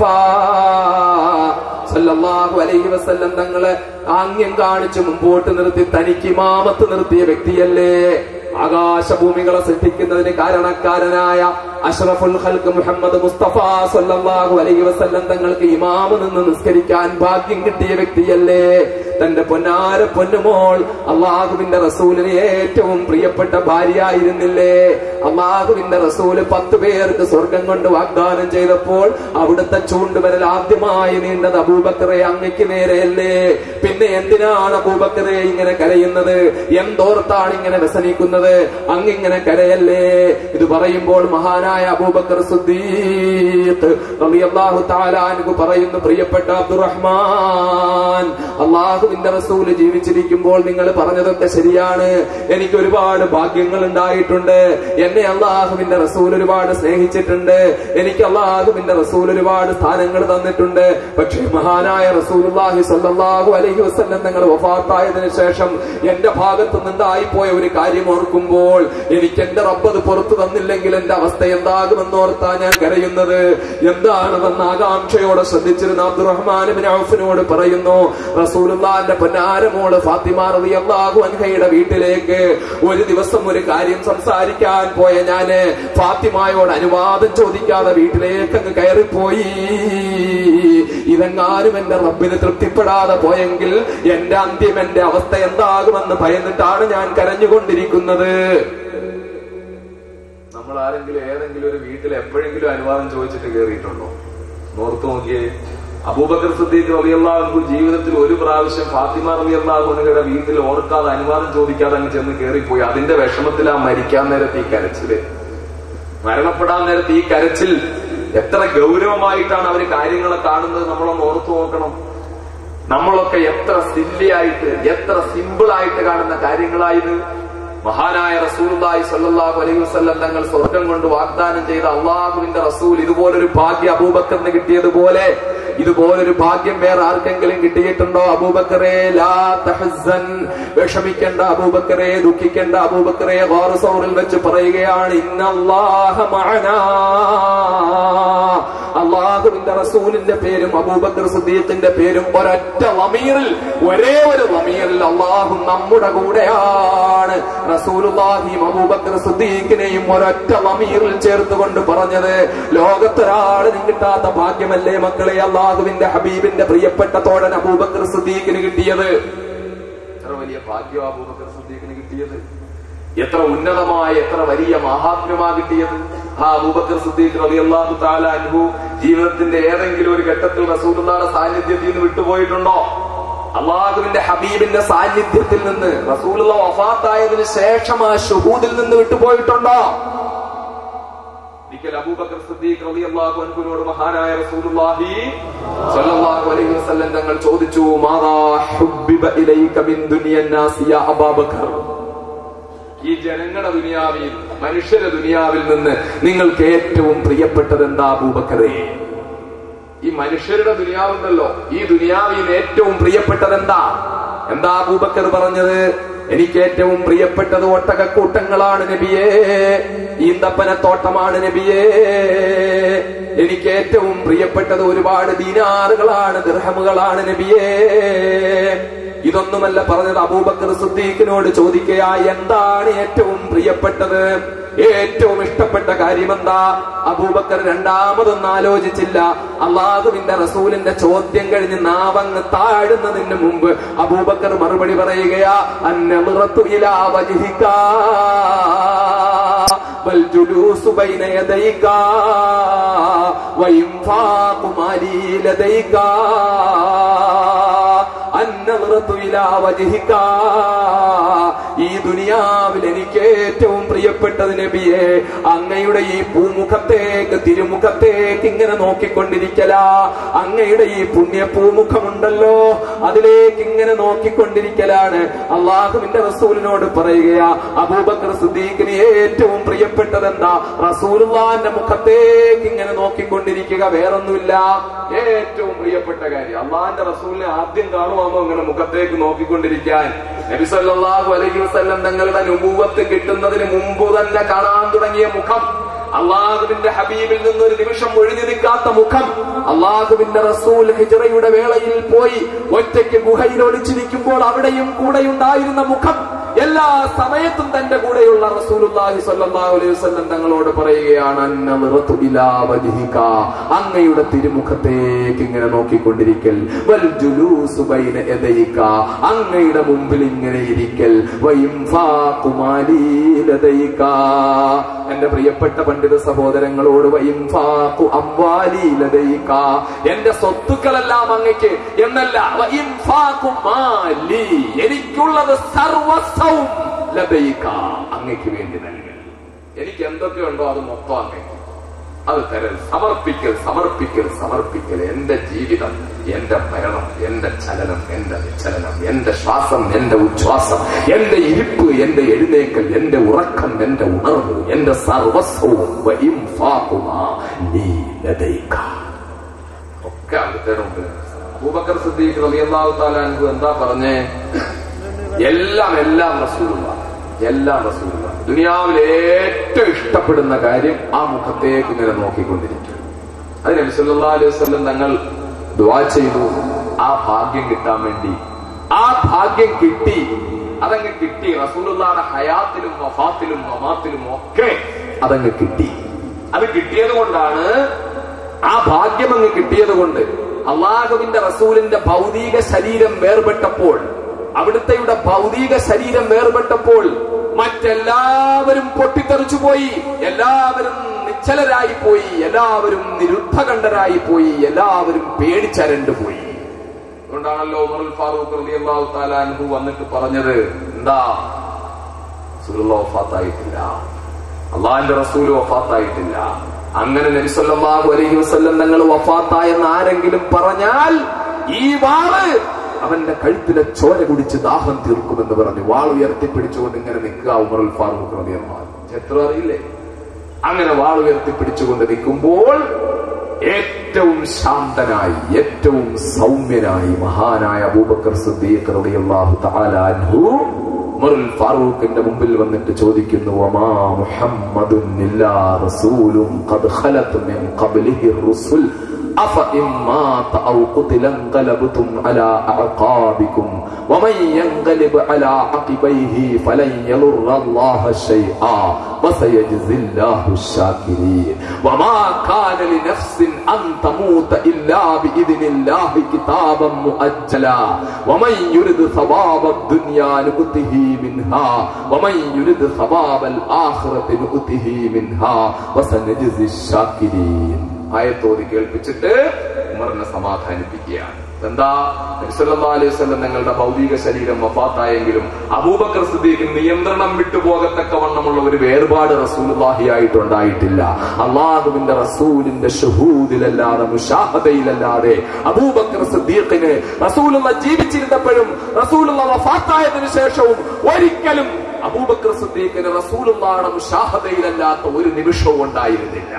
സല്ലല്ലാഹു അലൈഹി വസല്ലം തങ്ങളെ ആംഗ്യം കാണിച്ച് മുമ്പോട്ട് നിർത്തി തനിക്ക് ഇമാമത്ത് നിർത്തിയ വ്യക്തിയല്ലേ ആകാശഭൂമികളെ സൃഷ്ടിക്കുന്നതിന് കാരണക്കാരനായ അഷ്റഫുൽ ഖൽഖ് മുഹമ്മദ് മുസ്തഫ സല്ലല്ലാഹു അലൈഹി വസല്ലം തങ്ങൾക്ക് ഇമാമ് നിന്ന് നിസ്കരിക്കാൻ ഭാഗ്യം കിട്ടിയ വ്യക്തിയല്ലേ തന്റെ പൊന്നാര പൊന്നുമോൾ അള്ളാഹുവിന്റെ റസൂലിന് ഏറ്റവും പ്രിയപ്പെട്ട ഭാര്യയായിരുന്നില്ലേ അള്ളാഹുവിന്റെ റസൂല് പത്ത് പേർക്ക് സ്വർഗം കൊണ്ട് വാഗ്ദാനം ചെയ്തപ്പോൾ അവിടുത്തെ ചൂണ്ടുവരൽ ആദ്യമായി നീണ്ടത് അബൂബക്കറെ അങ്ങയ്ക്ക് നേരെയല്ലേ പിന്നെ എന്തിനാണ് അബൂബക്കറെ ഇങ്ങനെ കരയുന്നത് എന്തോർത്താണ് ഇങ്ങനെ വ്യസനിക്കുന്നത് അങ്ങിങ്ങനെ കരയല്ലേ ഇത് പറയുമ്പോൾ മഹാനായ അബൂബക്കർ സുദ്ദീഖ് റളിയല്ലാഹു തആല അൻഹു പറയുന്നു പ്രിയപ്പെട്ട അബ്ദുറഹ്മാൻ അള്ളാഹുവിന്റെ റസൂല് ജീവിച്ചിരിക്കുമ്പോൾ നിങ്ങൾ പറഞ്ഞതൊക്കെ ശരിയാണ് എനിക്ക് ഒരുപാട് ഭാഗ്യങ്ങൾ ഉണ്ടായിട്ടുണ്ട് എന്നെ അള്ളാഹുവിന്റെ റസൂൽ ഒരുപാട് സ്നേഹിച്ചിട്ടുണ്ട് എനിക്ക് അള്ളാഹുവിന്റെ റസൂൽ ഒരുപാട് സ്ഥാനങ്ങൾ തന്നിട്ടുണ്ട് പക്ഷേ മഹാനായ റസൂലുള്ളാഹി സ്വല്ലല്ലാഹു അലൈഹി വസല്ലം നിങ്ങൾ വഫാത്തായതിനു ശേഷം എന്റെ ഭാഗത്ത് നിന്നുണ്ടായിപ്പോയ ഒരു കാര്യം ഓർക്കുമ്പോൾ എനിക്ക് എന്റെ റബ്ബത് പുറത്തു തന്നില്ലെങ്കിൽ എന്റെ അവസ്ഥ എന്താകുമെന്ന് ഓർത്താ ഞാൻ കരയുന്നത് എന്താണെന്ന് ആകാംക്ഷയോടെ ശ്രദ്ധിച്ചിരുന്ന അബ്ദുറഹ്മാൻ ബിൻ ഔഫിനോട് പറയുന്നു റസൂലുള്ളാഹിന്റെ പൊന്നാരമോള് ഫാത്തിമ റളിയല്ലാഹു അൻഹയുടെ വീട്ടിലേക്ക് ഒരു ദിവസം ഒരു കാര്യം സംസാരിക്കാൻ പോയ ഞാന് ഫാത്തിമയോട് അനുവാദം ചോദിക്കാതെ വീട്ടിലേക്ക് അങ്ങ് കയറിപ്പോയി ഇതെങ്ങാനും എന്റെ റബ്ബിന് തൃപ്തിപ്പെടാതെ പോയെങ്കിൽ എന്റെ അന്ത്യം എന്റെ അവസ്ഥ എന്താകുമെന്ന് ഭയന്നിട്ടാണ് ഞാൻ കരഞ്ഞുകൊണ്ടിരിക്കുന്നത് നമ്മൾ ആരെങ്കിലും ഏതെങ്കിലും ഒരു വീട്ടിൽ എപ്പോഴെങ്കിലും അനുവാദം ചോദിച്ചിട്ട് കയറിയിട്ടുണ്ടോ നോർത്തു നോക്കിയേ അബൂബക്കർ സിദ്ദീഖ് റളിയല്ലാഹു ജീവിതത്തിൽ ഒരു പ്രാവശ്യം ഫാത്തിമ റളിയല്ലാഹുയുടെ വീട്ടിൽ ഓർക്കാതെ അനുവാദം ചോദിക്കാതെ അങ്ങ് ചെന്ന് കയറിപ്പോയി അതിന്റെ വിഷമത്തിൽ ആ മരിക്കാൻ നേരത്തെ ഈ കരച്ചില് മരണപ്പെടാൻ നേരത്തെ ഈ കരച്ചിൽ എത്ര ഗൗരവമായിട്ടാണ് അവർ കാര്യങ്ങളെ കാണുന്നത് നമ്മളൊന്ന് ഓർത്തു നോക്കണം നമ്മളൊക്കെ എത്ര സില്ലിയായിട്ട് എത്ര സിമ്പിൾ ആയിട്ട് കാണുന്ന കാര്യങ്ങളായത് മഹാനായ റസൂലുള്ളാഹി സ്വല്ലല്ലാഹു അലൈഹി വസല്ലം തങ്ങൾ സ്വർഗം കൊണ്ട് വാഗ്ദാനം ചെയ്ത അള്ളാഹുവിന്റെ റസൂൽ ഇതുപോലൊരു ഭാഗ്യം അബൂബക്കറിന് കിട്ടിയതുപോലെ ഇതുപോലൊരു ഭാഗ്യം വേറെ ആർക്കെങ്കിലും കിട്ടിയിട്ടുണ്ടോ അബൂബക്കറെ ലാ തഹസൻ വിഷമിക്കേണ്ട അബൂബക്കറെ ദുഃഖിക്കേണ്ട അബൂബക്കറെ ഗോറസൗറിൽ വെച്ച് പറയുകയാണ് ഇന്നല്ലാഹ മഅനാ അള്ളാഹുവിന്റെ റസൂലിന്റെ പേരും അബൂബക്കർ സുദ്ദീഖിന്റെ പേരും ഒരൊറ്റ ലമീറിൽ ഒരേ ഒരു ലമീറിൽ അള്ളാഹു നമ്മുടെ കൂടെയാണ് റസൂലുള്ളാഹിയും അബൂബക്കർ സുദ്ദീഖിനെയും ഒരൊറ്റ ലമീറിൽ ചേർത്തുകൊണ്ട് പറഞ്ഞത് ലോകത്തൊരാളിനും കിട്ടാത്ത ഭാഗ്യമല്ലേ മക്കളെ അള്ളാഹുവിന്റെ ഹബീബിന്റെ പ്രിയപ്പെട്ട തോഴൻ അബൂബക്കർ സുദ്ദീഖിന് കിട്ടിയത് എത്ര വലിയ ഭാഗ്യം അബൂബക്കർ സുദ്ദീഖിന് കിട്ടിയത് എത്ര ഉന്നതമായ എത്ര വലിയ മഹാത്മ്യമാ കിട്ടിയത് ആ അബൂബക്കർ സിദ്ദീഖ് റളിയല്ലാഹു തആല അൻഹു ജീവിതത്തിന്റെ ഏതെങ്കിലും ഒരു ഘട്ടത്തിൽ റസൂലുള്ളാഹിയുടെ സാന്നിധ്യത്തിൽ നിന്ന് വിട്ടുപോയിട്ടുണ്ടോ അള്ളാഹുവിന്റെ ഹബീബിന്റെ സാന്നിധ്യത്തിൽ നിന്ന് റസൂലുള്ള വഫാത്തായതിനു ശേഷം ആ ഷുഹൂദിൽ നിന്ന് വിട്ടുപോയിട്ടുണ്ടോ ഒരിക്കൽ അബൂബക്കർ സിദ്ദീഖ് റളിയല്ലാഹു അൻഹുവിനോട് മഹാനായ റസൂലുള്ളാഹി സ്വല്ലല്ലാഹു അലൈഹി വസല്ലം തങ്ങൾ ചോദിച്ചു മാദാ ഹുബ്ബിബ ഇലൈക മിൻ ദുനിയൻ നാസി യാ അബൂബക്കർ ഈ ജനങ്ങളുടെ ദുനിയാവിൽ മനുഷ്യരുടെ ദുനിയാവിൽ നിന്ന് നിങ്ങൾക്ക് ഏറ്റവും പ്രിയപ്പെട്ടത് എന്താ അബൂബക്കറേ ഈ മനുഷ്യരുടെ ദുനിയാവുണ്ടല്ലോ ഈ ദുനിയാവിൽ ഏറ്റവും പ്രിയപ്പെട്ടത് എന്താ എന്താ അബൂബക്കർ പറഞ്ഞത് എനിക്ക് ഏറ്റവും പ്രിയപ്പെട്ടത് ഒട്ടകക്കൂട്ടങ്ങളാണ് നബിയേ ഈന്തപ്പനത്തോട്ടമാണ് നബിയേ എനിക്ക് ഏറ്റവും പ്രിയപ്പെട്ടത് ഒരുപാട് ദീനാറുകളാണ് ദൃഹമുകളാണ് നബിയേ ഇതൊന്നുമല്ല പറഞ്ഞത് അബൂബക്കർ സുദ്ദീഖിനോട് ചോദിക്കുക എന്താണ് ഏറ്റവും പ്രിയപ്പെട്ടത് ഏറ്റവും ഇഷ്ടപ്പെട്ട കാര്യം എന്താ അബൂബക്കർ രണ്ടാമതൊന്നും ആലോചിച്ചില്ല അള്ളാഹുവിന്റെ റസൂലിന്റെ ചോദ്യം കഴിഞ്ഞ് നാവങ്ങ് താഴുന്നതിന് മുമ്പ് അബൂബക്കർ മറുപടി പറയുകയാ അന്നറത്തു ഇലാ വജ്ഹികാ والجلوس بين يديك وإنفاق مالي لديك അന്നറത്തു ഇലാ വജ്ഹിക ഈ ദുനിയാവിൽ എനിക്ക് ഏറ്റവും പ്രിയപ്പെട്ടത് നബിയെ അങ്ങയുടെ ഈ പൂമുഖത്തേക്ക് തിരുമുഖത്തേക്ക് ഇങ്ങനെ നോക്കിക്കൊണ്ടിരിക്കല അങ്ങയുടെ ഈ പുണ്യ പൂമുഖമുണ്ടല്ലോ അതിലേക്ക് ഇങ്ങനെ നോക്കിക്കൊണ്ടിരിക്കലാണ് അള്ളാഹുവിന്റെ റസൂലിനോട് പറയുകയാ അബൂബക്കർ സുദ്ദീഖിന് ഏറ്റവും പ്രിയപ്പെട്ടത് എന്താ റസൂലുള്ളാന്റെ മുഖത്തേക്ക് ഇങ്ങനെ നോക്കിക്കൊണ്ടിരിക്കുക വേറൊന്നുമില്ല ഏറ്റവും പ്രിയപ്പെട്ട കാര്യം അള്ളാഹിന്റെ റസൂലിനെ ആദ്യം കാണുവാമോ ഇങ്ങനെ മുഖത്തേക്ക് നോക്കിക്കൊണ്ടിരിക്കാൻ നബി സല്ലല്ലാഹു അലൈഹി വസല്ലം തങ്ങളുടെ നുബൂവത്ത് കിട്ടുന്നതിന് മുമ്പ് തന്നെ കാണാൻ തുടങ്ങിയ മുഖം അള്ളാഹുവിന്റെ ഹബീബിൽ നിന്ന് ഒരു നിമിഷം ഒഴിഞ്ഞു നിൽക്കാത്ത മുഖം അള്ളാഹുവിന്റെ റസൂൽ ഹിജറയുടെ വേളയിൽ പോയി ഒറ്റയ്ക്ക് ഗുഹയിൽ ഒളിച്ചിരിക്കുമ്പോൾ അവിടെയും കൂടെയുണ്ടായിരുന്ന മുഖം എല്ലാ സമയത്തും തന്റെ കൂടെയുള്ള റസൂലുള്ളാഹി സ്വല്ലല്ലാഹു അലൈഹി വസല്ലം തങ്ങളോട് പറയുകയാണ് അന്നളിറത്തു ഇലാ വജ്ഹിക അങ്ങയുടെ തിരുമുഖത്തേക്ക് ഇങ്ങനെ നോക്കിക്കൊണ്ടിരിക്കൽ വൽ ജുലൂസു ബൈന യദൈക അങ്ങയുടെ മുമ്പിൽ ഇങ്ങനെ ഇരിക്കൽ വയിൻഫാഖു മാലി ലദൈക എന്റെ പ്രിയപ്പെട്ട പണ്ഡിത സഹോദരങ്ങളോട് വയിൻഫാഖു അംവാലി ലദൈക എന്റെ സ്വത്തുക്കളെല്ലാം അങ്ങയ്ക്ക് എന്നല്ല വയിൻഫാഖു മാലി എനിക്കുള്ളത് സർവസ്വവും ലദൈക അങ്ങയ്ക്ക് വേണ്ടി നൽകൽ എനിക്ക് എന്തൊക്കെയുണ്ടോ അത് മൊത്തം അങ്ങയ്ക്ക് അത് തരൽ സമർപ്പിക്കൽ സമർപ്പിക്കൽ സമർപ്പിക്കൽ എന്റെ ജീവിതം എന്റെ മരണം എന്റെ ചലനം എന്റെ വിചലനം എന്റെ ശ്വാസം എന്റെ ഉച്ഛ്വാസം എന്റെ ഇരിപ്പ് എന്റെ എഴുന്നേക്കൽ എന്റെ ഉറക്കം എന്റെ ഉണർവ് എന്റെ സർവസ്വവും വഇൻഫാഖുമാ ലീ ലദൈക. ഒക്കെ അവിടുത്തെ മുമ്പിൽ അബൂബക്കർ സിദ്ദീഖ് റളിയല്ലാഹു തആല അൻഹു എന്താ പറഞ്ഞേ എല്ലാം എല്ലാം റസൂലുള്ള എല്ലാം റസൂലുള്ള ദുനിയാവിൽ ഏറ്റവും ഇഷ്ടപ്പെടുന്ന കാര്യം ആ മുഖത്തേക്ക് ഇങ്ങനെ നോക്കിക്കൊണ്ടിരിക്കും അത് നബി സല്ലല്ലാഹു അലൈഹി വസല്ലം തങ്ങൾ ദുആ ചെയ്തു ആ ഭാഗ്യം കിട്ടാൻ വേണ്ടി ആ ഭാഗ്യം കിട്ടി അതങ്ങ് കിട്ടി റസൂലുള്ളാഹിന്റെ ഹയാത്തിലും വഫാത്തിലും മമാത്തിലും ഒക്കെ അതങ്ങ് കിട്ടി അത് കിട്ടിയത് കൊണ്ടാണ് ആ ഭാഗ്യം അങ്ങ് കിട്ടിയത് കൊണ്ട് അള്ളാഹുവിന്റെ റസൂലിന്റെ ഭൗതിക ശരീരം വേർപെട്ടപ്പോൾ അവിടുത്തെയുടെ ഭൗതിക ശരീരം വേർപെട്ടപ്പോൾ മറ്റെല്ലാവരും പൊട്ടിത്തെറിച്ചു പോയി എല്ലാവരും നിശ്ചലരായി പോയി എല്ലാവരും നിരുദ്ധകണ്ഠരായി പോയി എല്ലാവരും പേടിച്ചരണ്ടു പോയി അതുകൊണ്ടാണല്ലോ ഉമറുൽ ഫാറൂഖ് റളിയല്ലാഹു തആല അൻഹു വന്നിട്ട് പറഞ്ഞത് എന്താ റസൂലുള്ള വഫാത്തായിട്ടില്ല അള്ളാഹിന്റെ റസൂല് വഫാത്തായിട്ടില്ല അങ്ങനെ നബി സല്ലല്ലാഹു അലൈഹി വസല്ലം തങ്ങൾ വഫാത്തായെന്ന് ആരെങ്കിലും പറഞ്ഞാൽ ഈ വാള് അവന്റെ കഴുത്തിലെ ചോര കുടിച്ച് ദാഹം തീർക്കുമെന്ന് പറഞ്ഞു വാൾ ഉയർത്തിപ്പിടിച്ചുകൊണ്ട് ഇങ്ങനെ നിൽക്കുക ഉമറുൽ ഫാറൂഖ് റളിയല്ലാഹു അൻഹു. ചരിത്രം അറിയില്ലേ അങ്ങനെ വാൾ ഉയർത്തിപ്പിടിച്ചുകൊണ്ട് നിൽക്കുമ്പോൾ ഏറ്റവും ശാന്തനായി ഏറ്റവും സൗമ്യനായി മഹാനായ അബൂബക്കർ സിദ്ദീഖ് റളിയല്ലാഹു തആല അൻഹു ഉമറുൽ ഫാറൂഖിന്റെ മുമ്പിൽ വന്നിട്ട് ചോദിക്കുന്നു വമാ മുഹമ്മദുൻ ഇല്ലാ റസൂലും ഖദ് ഖലത് മിൻ ഖബ്ലിഹി റുസുൽ أفإن مات أو قتل انقلبتم على أعقابكم ومن ينقلب على عقبيه فلن يضر الله شيئا وسيجزي الله الشاكرين وما كان لنفس أن تموت إلا بإذن الله كتابا مؤجلا ومن يرد ثواب الدنيا نؤته منها ومن يرد ثواب الآخرة نؤته منها وسنجزي الشاكرين ആയത്തോതി കേൾപ്പിച്ചിട്ട് ഉമറിനെ സമാധാനിപ്പിക്കുകയാണ് എന്താ നബിസല്ലാ അലൈഹി വസല്ലം ഞങ്ങളുടെ ഭൗതിക ശരീരം വഫാത്തായെങ്കിലും അബൂബക്കർ സിദ്ദീഖിന് നിയന്ത്രണം വിട്ടുപോകത്തക്കവണ്ണമുള്ള ഒരു വേർപാട് റസൂലുള്ളാഹിയായിട്ടുണ്ടായിട്ടില്ല അള്ളാഹുവിന്റെ റസൂലിന്റെ ഷഹൂദിലല്ലാതെ മുഷാഹദയിലല്ലാതെ അബൂബക്കർ സിദ്ദീഖിന് റസൂലുള്ള ജീവിച്ചിരുന്നപ്പോഴും റസൂലുള്ള വഫാത്തായതിനു ശേഷവും ഒരിക്കലും അബൂബക്കർ സിദ്ദീഖിന് റസൂലുള്ളാഹുടെ മുഷാഹദയിലല്ലാത്ത ഒരു നിമിഷവും ഉണ്ടായിരുന്നില്ല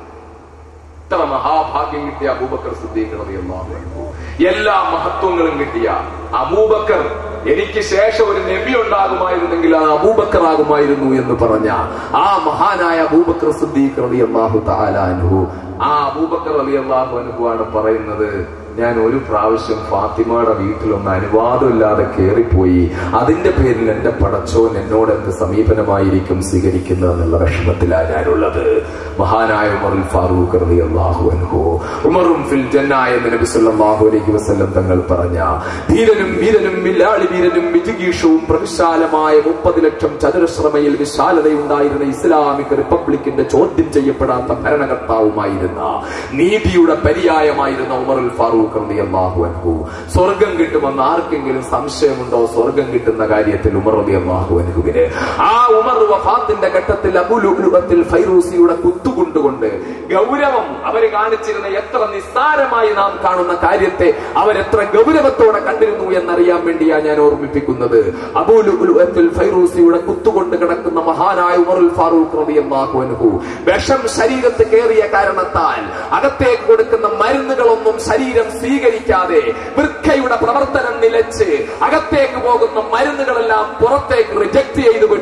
ഇത്ര മഹാഭാഗ്യം കിട്ടിയ അബൂബക്കർ സിദ്ദീഖ് റളിയല്ലാഹു അൻഹു എല്ലാ മഹത്വങ്ങളും കിട്ടിയ അബൂബക്കർ എനിക്ക് ശേഷം ഒരു നബി ഉണ്ടാകുമായിരുന്നെങ്കിൽ അത് അബൂബക്കർ ആകുമായിരുന്നു എന്ന് പറഞ്ഞ ആ മഹാനായ അബൂബക്കർ സിദ്ദീഖ് റളിയല്ലാഹു തആല അൻഹു ആ അബൂബക്കർ റളിയല്ലാഹു അൻഹു ആണ് പറയുന്നത് ഞാൻ ഒരു പ്രാവശ്യം ഫാത്തിമയുടെ വീട്ടിലൊന്ന് അനുവാദമില്ലാതെ കയറിപ്പോയി അതിന്റെ പേരിൽ എന്റെ പടച്ചോൻ എന്നോട് എന്ത് സമീപനമായിരിക്കും സ്വീകരിക്കുന്നത് എന്നുള്ള വിഷമത്തിലാണ് ഞാനുള്ളത് മഹാനായ ഉമറുൽ ഫാറൂഖ് റളിയല്ലാഹു അൻഹു ഉമറും ഫിൽ ജന്ന എന്ന് നബി സല്ലല്ലാഹു അലൈഹി വസല്ലം തങ്ങൾ പറഞ്ഞ ധീരനും വീരനും മില്ലാളി വീരനും വിജിഗീഷവും പ്രവിശാലമായ മുപ്പത് ലക്ഷം ചതുരശ്രമയിൽ വിശാലതയുണ്ടായിരുന്ന ഇസ്ലാമിക് റിപ്പബ്ലിക്കിന്റെ ചോദ്യം ചെയ്യപ്പെടാത്ത ഭരണകർത്താവുമായിരുന്ന നീതിയുടെ പര്യായമായിരുന്ന ഉമറുൽ ഫാറൂഖ് റളിയല്ലാഹു അൻഹു സ്വർഗം കിട്ടുമെന്ന് ആർക്കെങ്കിലും സംശയമുണ്ടോ സ്വർഗം കിട്ടുന്ന കാര്യത്തിൽ ഉമർ റളിയല്ലാഹു അൻഹുവിന് ആ ഉമർ വഫാത്തിന്റെ ഘട്ടത്തിൽ അബുലുഅത്തിൽ ഫൈറൂസിയുടെ കുത്തുകൊണ്ടുകൊണ്ട് ഗൗരവം അവര് കാണിച്ചിരുന്ന എത്ര നിസ്സാരമായി നാം കാണുന്ന കാര്യത്തെ അവരെത്ര ഗൗരവത്തോടെ കണ്ടിരുന്നു എന്നറിയാൻ വേണ്ടിയാ ഞാൻ ഓർമ്മിപ്പിക്കുന്നത് അബൂലുഅത്തിൽ ഫൈറൂസിയുടെ കുത്തുകൊണ്ട് കിടക്കുന്ന മഹാനായ ഉമറുൽ ഫാറൂഖ് റളിയല്ലാഹു അൻഹു വിഷം ശരീരത്ത് കയറിയ കാരണത്താൽ അകത്തേക്ക് കൊടുക്കുന്ന മരുന്നുകളൊന്നും ശരീരം സ്വീകരിക്കാതെ വൃക്കയുടെ പ്രവർത്തനം നിലച്ച് അകത്തേക്ക് പോകുന്ന മരുന്നുകളെല്ലാം പുറത്തേക്ക് റിജക്ട് ചെയ്ത് വിട്ടുപോയിട്ട്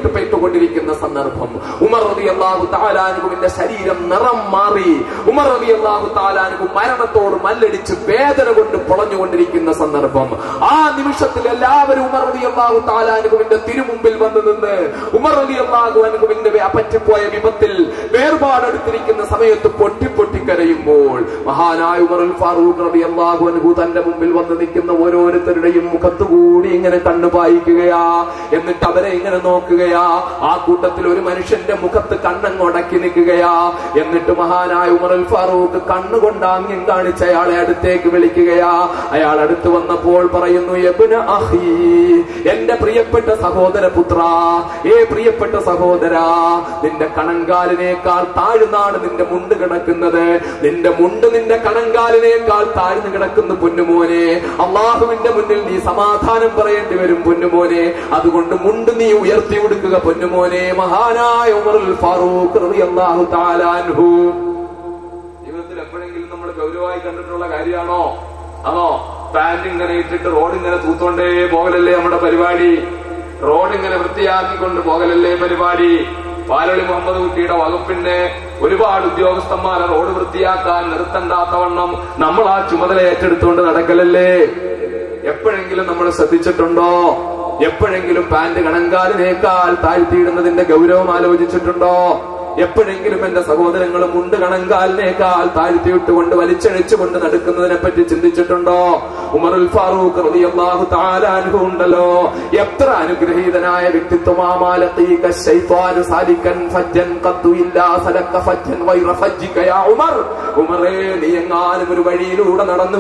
വീണുകൊണ്ടിരിക്കുന്ന സന്ദർഭം ഉമർ റബി അള്ളാഹു താലാനുവിന്റെ ശരീരം നിറം മാറി ഉമർ റബി അള്ളാഹു താലാനു മരണത്തോട് മല്ലടിച്ച് വേദന കൊണ്ട് പൊളഞ്ഞുകൊണ്ടിരിക്കുന്ന സന്ദർഭം ആ നിമിഷത്തിൽ എല്ലാവരും ഉമർ റബി അള്ളാഹു താലാനുവിന്റെ തിരുമുമ്പിൽ വന്നു നിന്ന് ഉമർ റബി അള്ളാഹു അനുവിന്റെ പറ്റിപ്പോയ വിപത്തിൽ വേർപാടെടുത്തിരിക്കുന്ന സമയത്ത് പൊട്ടി പൊട്ടി കരയുമ്പോൾ മഹാനായ ഉമറുൽ ഫാറൂഖ് റബി അള്ളാഹു അനുഭു തന്റെ മുമ്പിൽ വന്ന് നിൽക്കുന്ന ഓരോരുത്തരുടെയും മുഖത്തുകൂടി ഇങ്ങനെ കണ്ണു പായിക്കുകയാ എന്നിട്ട് അവരെ ഇങ്ങനെ നോക്കുകയാ ആ കൂട്ടത്തിൽ ഒരു മനുഷ്യന്റെ മുഖത്ത് കണ്ണങ്ങൊടക്കി നിൽക്കുകയാ എന്നിട്ട് മഹാനായ ഉമറുൽ ഫാറൂഖ് കണ്ണുകൊണ്ട് ആംഗ്യം കാണിച്ച് അയാളെ അടുത്തേക്ക് വിളിക്കുകയാ അയാൾ അടുത്ത് വന്നപ്പോൾ പറയുന്നു യബ്ന അഹി എന്റെ പ്രിയപ്പെട്ട സഹോദര പുത്ര ഏ പ്രിയപ്പെട്ട സഹോദര നിന്റെ കണങ്കാലിനേക്കാൾ താഴ്ന്നാണ് നിന്റെ മുണ്ട് കിടക്കുന്നത് നിന്റെ മുണ്ട് നിന്റെ കണങ്കാലിനേക്കാൾ താഴ്ന്നു കിടക്കുന്ന പൊന്നുമോനെ അള്ളാഹുവിന്റെ മുന്നിൽ നീ സമാധാനം പറയേണ്ടി വരും പൊന്നുമോനെ അതുകൊണ്ട് മുണ്ട് നീ ഉയർത്തി കൊടുക്കുക പൊന്നുമോനെ മഹാനായ ഉമറുൽ ഫാറൂഖ് റളിയല്ലാഹു തആല അൻഹു ജീവിതത്തിൽ എപ്പോഴെങ്കിലും നമ്മൾ ഗൗരവമായി കണ്ടിട്ടുള്ള കാര്യമാണോ അതോ പാന്റ് ഇങ്ങനെ ഇട്ടിട്ട് റോഡ് ഇങ്ങനെ തൂത്തോണ്ടേ പോകലല്ലേ നമ്മുടെ പരിപാടി റോഡ് ഇങ്ങനെ വൃത്തിയാക്കിക്കൊണ്ട് പോകലല്ലേ പരിപാടി പാലളി മുഹമ്മദ് കുട്ടിയുടെ വകുപ്പിന്റെ ഒരുപാട് ഉദ്യോഗസ്ഥന്മാരെ റോഡ് വൃത്തിയാക്കാൻ നിർത്തണ്ടാത്തവണ്ണം നമ്മൾ ആ ചുമതല ഏറ്റെടുത്തുകൊണ്ട് നടക്കലല്ലേ എപ്പോഴെങ്കിലും നമ്മൾ ശ്രദ്ധിച്ചിട്ടുണ്ടോ എപ്പോഴെങ്കിലും പാന്റ് കണങ്കാലിനേക്കാൾ താഴ്ത്തിയിടുന്നതിന്റെ ഗൗരവം ആലോചിച്ചിട്ടുണ്ടോ എപ്പോഴെങ്കിലും എന്റെ സഹോദരങ്ങൾ മുണ്ട് കണങ്കാലിനേക്കാൾ താഴ്ത്തിയിട്ടുകൊണ്ട് വലിച്ചഴിച്ചുകൊണ്ട് നടക്കുന്നതിനെ പറ്റി ചിന്തിച്ചിട്ടുണ്ടോ ഉമറുൽ ഫാറൂഖ് റളിയല്ലാഹു തആല അൻഹു ഉണ്ടല്ലോ എത്ര അനുഗ്രഹീതനായ വ്യക്തിത്വമാമാലത്തീക ശൈത്വാനു സാലിക്കൻ ഫജ്ജൻ ഖദ്ദു ഇല്ലാ സലക്ക ഫജ്ജൻ വൈറ ഫജ്ജിക യാ ഉമർ ഉമറേ നീ എങ്ങാനും ഒരു വഴിയിലൂടെ നടന്നു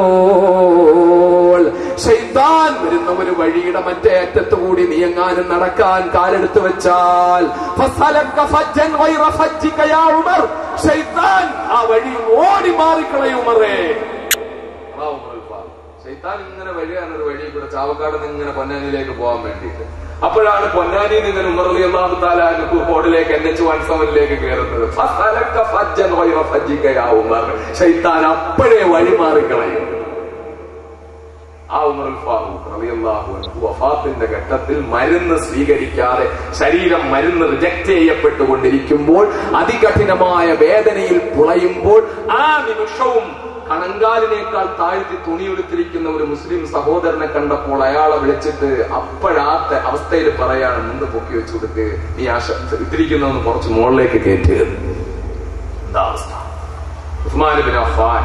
വരുമ്പോൾ ശൈത്താൻ വരുന്ന ഒരു വഴിയുടെ മറ്റേ അറ്റത്ത് കൂടി നീ എങ്ങാനും നടക്കാൻ കാലെടുത്ത് വെച്ചാൽ ഫസലക്ക ഫജ്ജൻ വൈറ ഫജ്ജിക യാ ഉമർ ശൈത്താൻ ആ വഴി ഓടി മാറിക്കളയും ഉമറേ അതാ ഉമറുൽ ഫാറൂഖ്. ശൈത്താൻ ഇങ്ങനെ വഴിയാണ് ഒരു വഴി കൂടെ ചാവക്കാട് നിന്ന് ഇങ്ങനെ പൊന്നാനിയിലേക്ക് പോകാൻ വേണ്ടിയിട്ട് അപ്പോഴാണ് പൊന്നാനിയിൽ നിന്ന് ഇങ്ങനെ ഉമർ അള്ളാഹു താലാനു റോഡിലേക്ക് എൻ എച്ച് വൺ സെവനിലേക്ക് കയറുന്നത് ഫസലക്ക ഫജ്ജൻ വൈറ ഫജ്ജിക യാ ഉമർ ശൈത്താൻ അപ്പോഴേ വഴി മാറിക്കളയും ആ ഉമറുൽ ഫാറൂഖ് റളിയല്ലാഹു അൻഹു വഫാത്തിന്റെ ഘട്ടത്തിൽ മരുന്ന് സ്വീകരിക്കാതെ ശരീരം മരുന്ന് റിജക്ട് ചെയ്യപ്പെട്ടുകൊണ്ടിരിക്കുമ്പോൾ അതികഠിനമായ വേദനയിൽ പുളയുമ്പോൾ ആ നിമിഷവും കണങ്കാലിനേക്കാൾ താഴ്ത്തി തുണിയെടുത്തിരിക്കുന്ന ഒരു മുസ്ലിം സഹോദരനെ കണ്ടപ്പോൾ അയാളെ വിളിച്ചിട്ട് അപ്പോഴാത്ത അവസ്ഥയിൽ പറയാണ് മുണ്ട് പൊക്കി വെച്ചു കൊടുക്ക് നീ ആ ശ- ഇട്ടിരിക്കുന്നതൊന്ന് കുറച്ച് മുകളിലേക്ക് കയറ്റുക എന്താ അവസ്ഥ ഉസ്മാൻ ബിൻ അഫ്ഫാൻ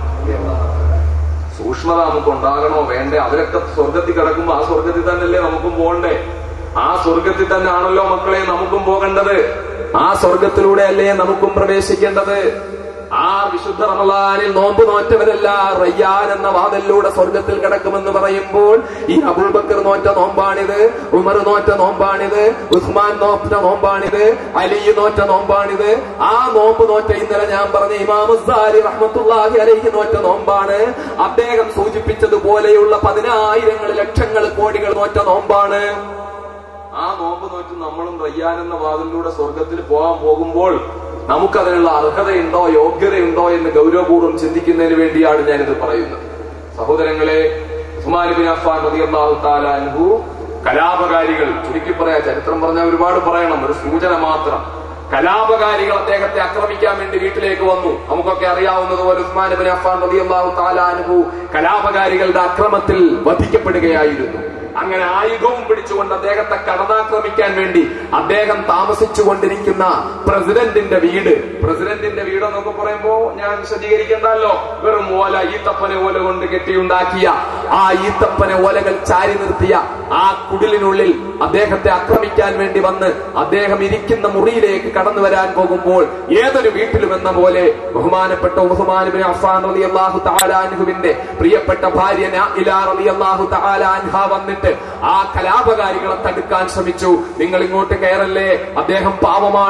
സൂക്ഷ്മത നമുക്ക് ഉണ്ടാകണോ വേണ്ടേ അവരൊക്കെ സ്വർഗത്തിൽ കിടക്കുമ്പോ ആ സ്വർഗത്തിൽ തന്നെയല്ലേ നമുക്കും പോകണ്ടേ ആ സ്വർഗത്തിൽ തന്നെ ആണല്ലോ മക്കളെ നമുക്കും പോകേണ്ടത് ആ സ്വർഗത്തിലൂടെ അല്ലേ നമുക്കും പ്രവേശിക്കേണ്ടത് ആ വിശുദ്ധ റമലാനിൽ നോമ്പ് നോറ്റവരല്ല റയ്യാൻ എന്ന വാതിലൂടെ സ്വർഗത്തിൽ കിടക്കുമെന്ന് പറയുമ്പോൾ ഈ അബൂബക്കർ നോറ്റ നോമ്പാണിത് ഉമർ നോറ്റ നോമ്പാണിത് ഉസ്മാൻ നോറ്റ നോമ്പാണിത് അലി നോറ്റ നോമ്പാണിത് ആ നോമ്പ് നോറ്റ ഇന്നലെ ഞാൻ പറഞ്ഞ ഇമാമുസാരി റഹ്മത്തുള്ളാഹി അലൈഹി നോറ്റ നോമ്പാണ് അദ്ദേഹം സൂചിപ്പിച്ചതുപോലെയുള്ള പതിനായിരങ്ങൾ ലക്ഷങ്ങൾ കോടികൾ നോറ്റ നോമ്പാണ് ആ നോമ്പ് നോറ്റ് നമ്മളും റയ്യാൻ എന്ന വാതിലൂടെ സ്വർഗത്തിൽ പോകാൻ പോകുമ്പോൾ നമുക്കതിനുള്ള അർഹതയുണ്ടോ യോഗ്യതയുണ്ടോ എന്ന് ഗൗരവപൂർവ്വം ചിന്തിക്കുന്നതിന് വേണ്ടിയാണ് ഞാനിത് പറയുന്നത് സഹോദരങ്ങളെ ഉസ്മാൻ ബിൻ അഫ്ഫാൻ റളിയല്ലാഹു തആല അൻഹു കലാപകാരികൾ ചുരുക്കി പറയാ ചരിത്രം പറഞ്ഞാൽ ഒരുപാട് പറയണം ഒരു സൂചന മാത്രം കലാപകാരികൾ അദ്ദേഹത്തെ ആക്രമിക്കാൻ വേണ്ടി വീട്ടിലേക്ക് വന്നു നമുക്കൊക്കെ അറിയാവുന്നതുപോലെ ഉസ്മാൻ ബിൻ അഫ്ഫാൻ റളിയല്ലാഹു തആല അൻഹു കലാപകാരികളുടെ അക്രമത്തിൽ വധിക്കപ്പെടുകയായിരുന്നു അങ്ങനെ ആയുധവും പിടിച്ചുകൊണ്ട് അദ്ദേഹത്തെ കടന്നാക്രമിക്കാൻ വേണ്ടി അദ്ദേഹം താമസിച്ചു കൊണ്ടിരിക്കുന്ന പ്രസിഡന്റിന്റെ വീട് പ്രസിഡന്റിന്റെ വീട് എന്നൊക്കെ പറയുമ്പോ ഞാൻ വിശദീകരിക്കണ്ടല്ലോ വെറും ഓല ഈത്തപ്പന ഓല കൊണ്ട് കെട്ടിയുണ്ടാക്കിയ ആ ഈത്തപ്പന ഓലകൾ ചാരി നിർത്തിയ ആ കുടിലിനുള്ളിൽ അദ്ദേഹത്തെ ആക്രമിക്കാൻ വേണ്ടി വന്ന് അദ്ദേഹം ഇരിക്കുന്ന മുറിയിലേക്ക് കടന്നു വരാൻ പോകുമ്പോൾ ഏതൊരു വീട്ടിലും എന്ന പോലെ ബഹുമാനപ്പെട്ട ഉസ്മാൻ ബിൻ അഫ്ഫാൻ റളിയല്ലാഹു തആല അൻഹുവിന്റെ പ്രിയപ്പെട്ട ഭാര്യ നാഇല റളിയല്ലാഹു തആല അൻഹ വന്നിട്ട് ആ കലാപകാരികളെ തടുക്കാൻ ശ്രമിച്ചു നിങ്ങൾ ഇങ്ങോട്ട് കയറല്ലേ അദ്ദേഹം പാവമാണ്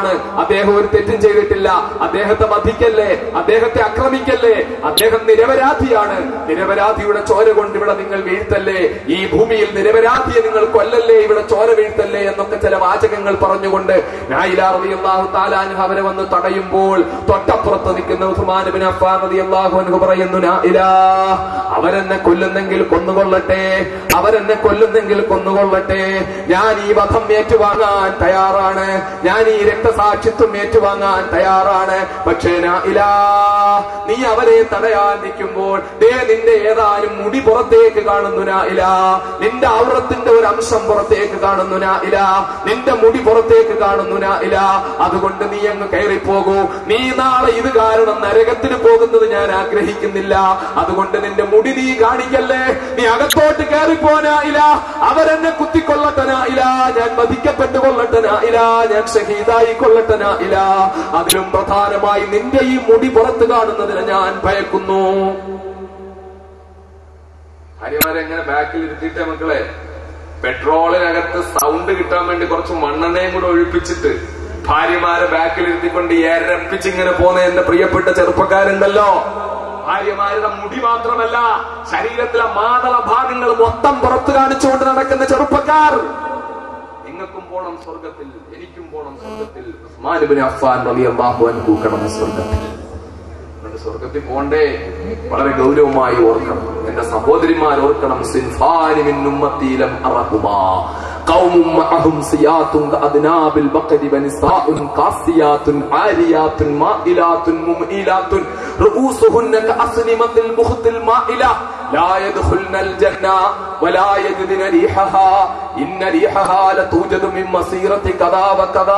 അദ്ദേഹം ഒരു തെറ്റും ചെയ്തിട്ടില്ല അദ്ദേഹത്തെ വധിക്കല്ലേ അദ്ദേഹത്തെ ആക്രമിക്കല്ലേ അദ്ദേഹം നിരപരാധിയാണ് നിരപരാധിയുടെ ചോര കൊണ്ട് ഇവിടെ നിങ്ങൾ വീഴ്ത്തല്ലേ ഈ ഭൂമിയിൽ നിരപരാധിയെ നിങ്ങൾ കൊല്ലല്ലേ ഇവിടെ ചോര വീഴ്ത്തല്ലേ എന്നൊക്കെ ചില വാചകങ്ങൾ പറഞ്ഞുകൊണ്ട് നായിലാഹു താലാൻഹ അവരെ വന്ന് തടയുമ്പോൾ തൊട്ടപ്പുറത്ത് നിൽക്കുന്ന ഉസ്മാൻ ബിൻ അഫ്ഫാൻ റളിയല്ലാഹു അൻഹു പറയുന്നു "നാ ഇലാഹ് അവരെന്നെ കൊല്ലുന്നെങ്കിൽ കൊന്നുകൊള്ളട്ടെ അവരെന്നെ കൊല്ലുന്നെങ്കിൽ കൊന്നുകൊള്ളട്ടെ ഞാൻ ഈ വധം ഏറ്റുവാങ്ങാൻ തയ്യാറാണ് ഞാൻ ഈ രക്തസാക്ഷിത്വം ഏറ്റുവാങ്ങാൻ തയ്യാറാണ് പക്ഷേ നാ ഇലാഹ് നീ അവരെ തടയാൻ നിൽക്കുമ്പോൾ ദേ നിന്റെ ഏതാനും മുടി പുറത്തേക്ക് കാണുന്നു നാ ഇലാ നിന്റെ ഔറത്തിന്റെ ഒരു അംശം പുറത്തേക്ക് കാണുന്നു നാ ഇലാ നിന്റെ മുടി പുറത്തേക്ക് കാണുന്നു നാ ഇലാ അതുകൊണ്ട് നീ അങ്ങ് കയറിപ്പോകൂ നീ നാളെ ഇത് കാരണം നരകത്തിന് പോകുന്നത് ഞാൻ ആഗ്രഹിക്കുന്നില്ല അതുകൊണ്ട് നിന്റെ മുടി നീ കാണിക്കല്ലേ നീ അകത്തോട്ട് കയറിപ്പോനാ ഇല അവരെന്നെ കുത്തിക്കൊള്ളട്ടനാ ഇല ഞാൻ വധിക്കപ്പെട്ടു കൊള്ളട്ടനാ ഇല ഞാൻ ഷഹീദായി കൊള്ളട്ടനാ ഇല അതിലും പ്രധാനമായി നിന്റെ ഈ മുടി പുറത്ത് കാണുന്നതിന് ഞാൻ ഭയക്കുന്നു ഭാര്യമാരെ എങ്ങനെ ബാക്കിൽ ഇരുത്തിയിട്ട് മക്കളെ പെട്രോളിനകത്ത് സൗണ്ട് കിട്ടാൻ വേണ്ടി കുറച്ച് മണ്ണെണ്ണയും കൂടെ ഒഴിപ്പിച്ചിട്ട് ഭാര്യമാരെ ബാക്കിൽ ഇരുത്തിക്കൊണ്ട് എരപ്പിച്ച് ഇങ്ങനെ പോന്ന എന്റെ പ്രിയപ്പെട്ട ചെറുപ്പക്കാരുണ്ടല്ലോ ഭാര്യമാരുടെ മുടി മാത്രമല്ല ശരീരത്തിലെ മാതള ഭാഗങ്ങൾ മൊത്തം പുറത്തു കാണിച്ചുകൊണ്ട് നടക്കുന്ന ചെറുപ്പക്കാർ നിങ്ങൾക്കും പോണം സ്വർഗത്തിൽ എനിക്കും പോണം സ്വർഗത്തിൽ ഉസ്മാൻ ഇബ്നു അഫ്ഫാൻ റളിയല്ലാഹു അൻഹു കടന്ന സ്വർഗത്തിൽ അതുകൊണ്ട് സ്വർഗത്തിൽ പോണ്ടേ വളരെ ഗൗരവമായി ഓർക്കണം എന്റെ സഹോദരിമാർ ഓർക്കണം സിൻഫാനി മിൻ ഉമ്മത്തീലം അറഹുമാ قوم معهم سيات كأذناب البقر ونساء قاسيات عاريات مائلات ممئلات رؤوسهن كأسنمة البخت المائلة لا يدخلن الجنة ولا يجدن ريحها إن ريحها لتوجد من مسيرة كذا وكذا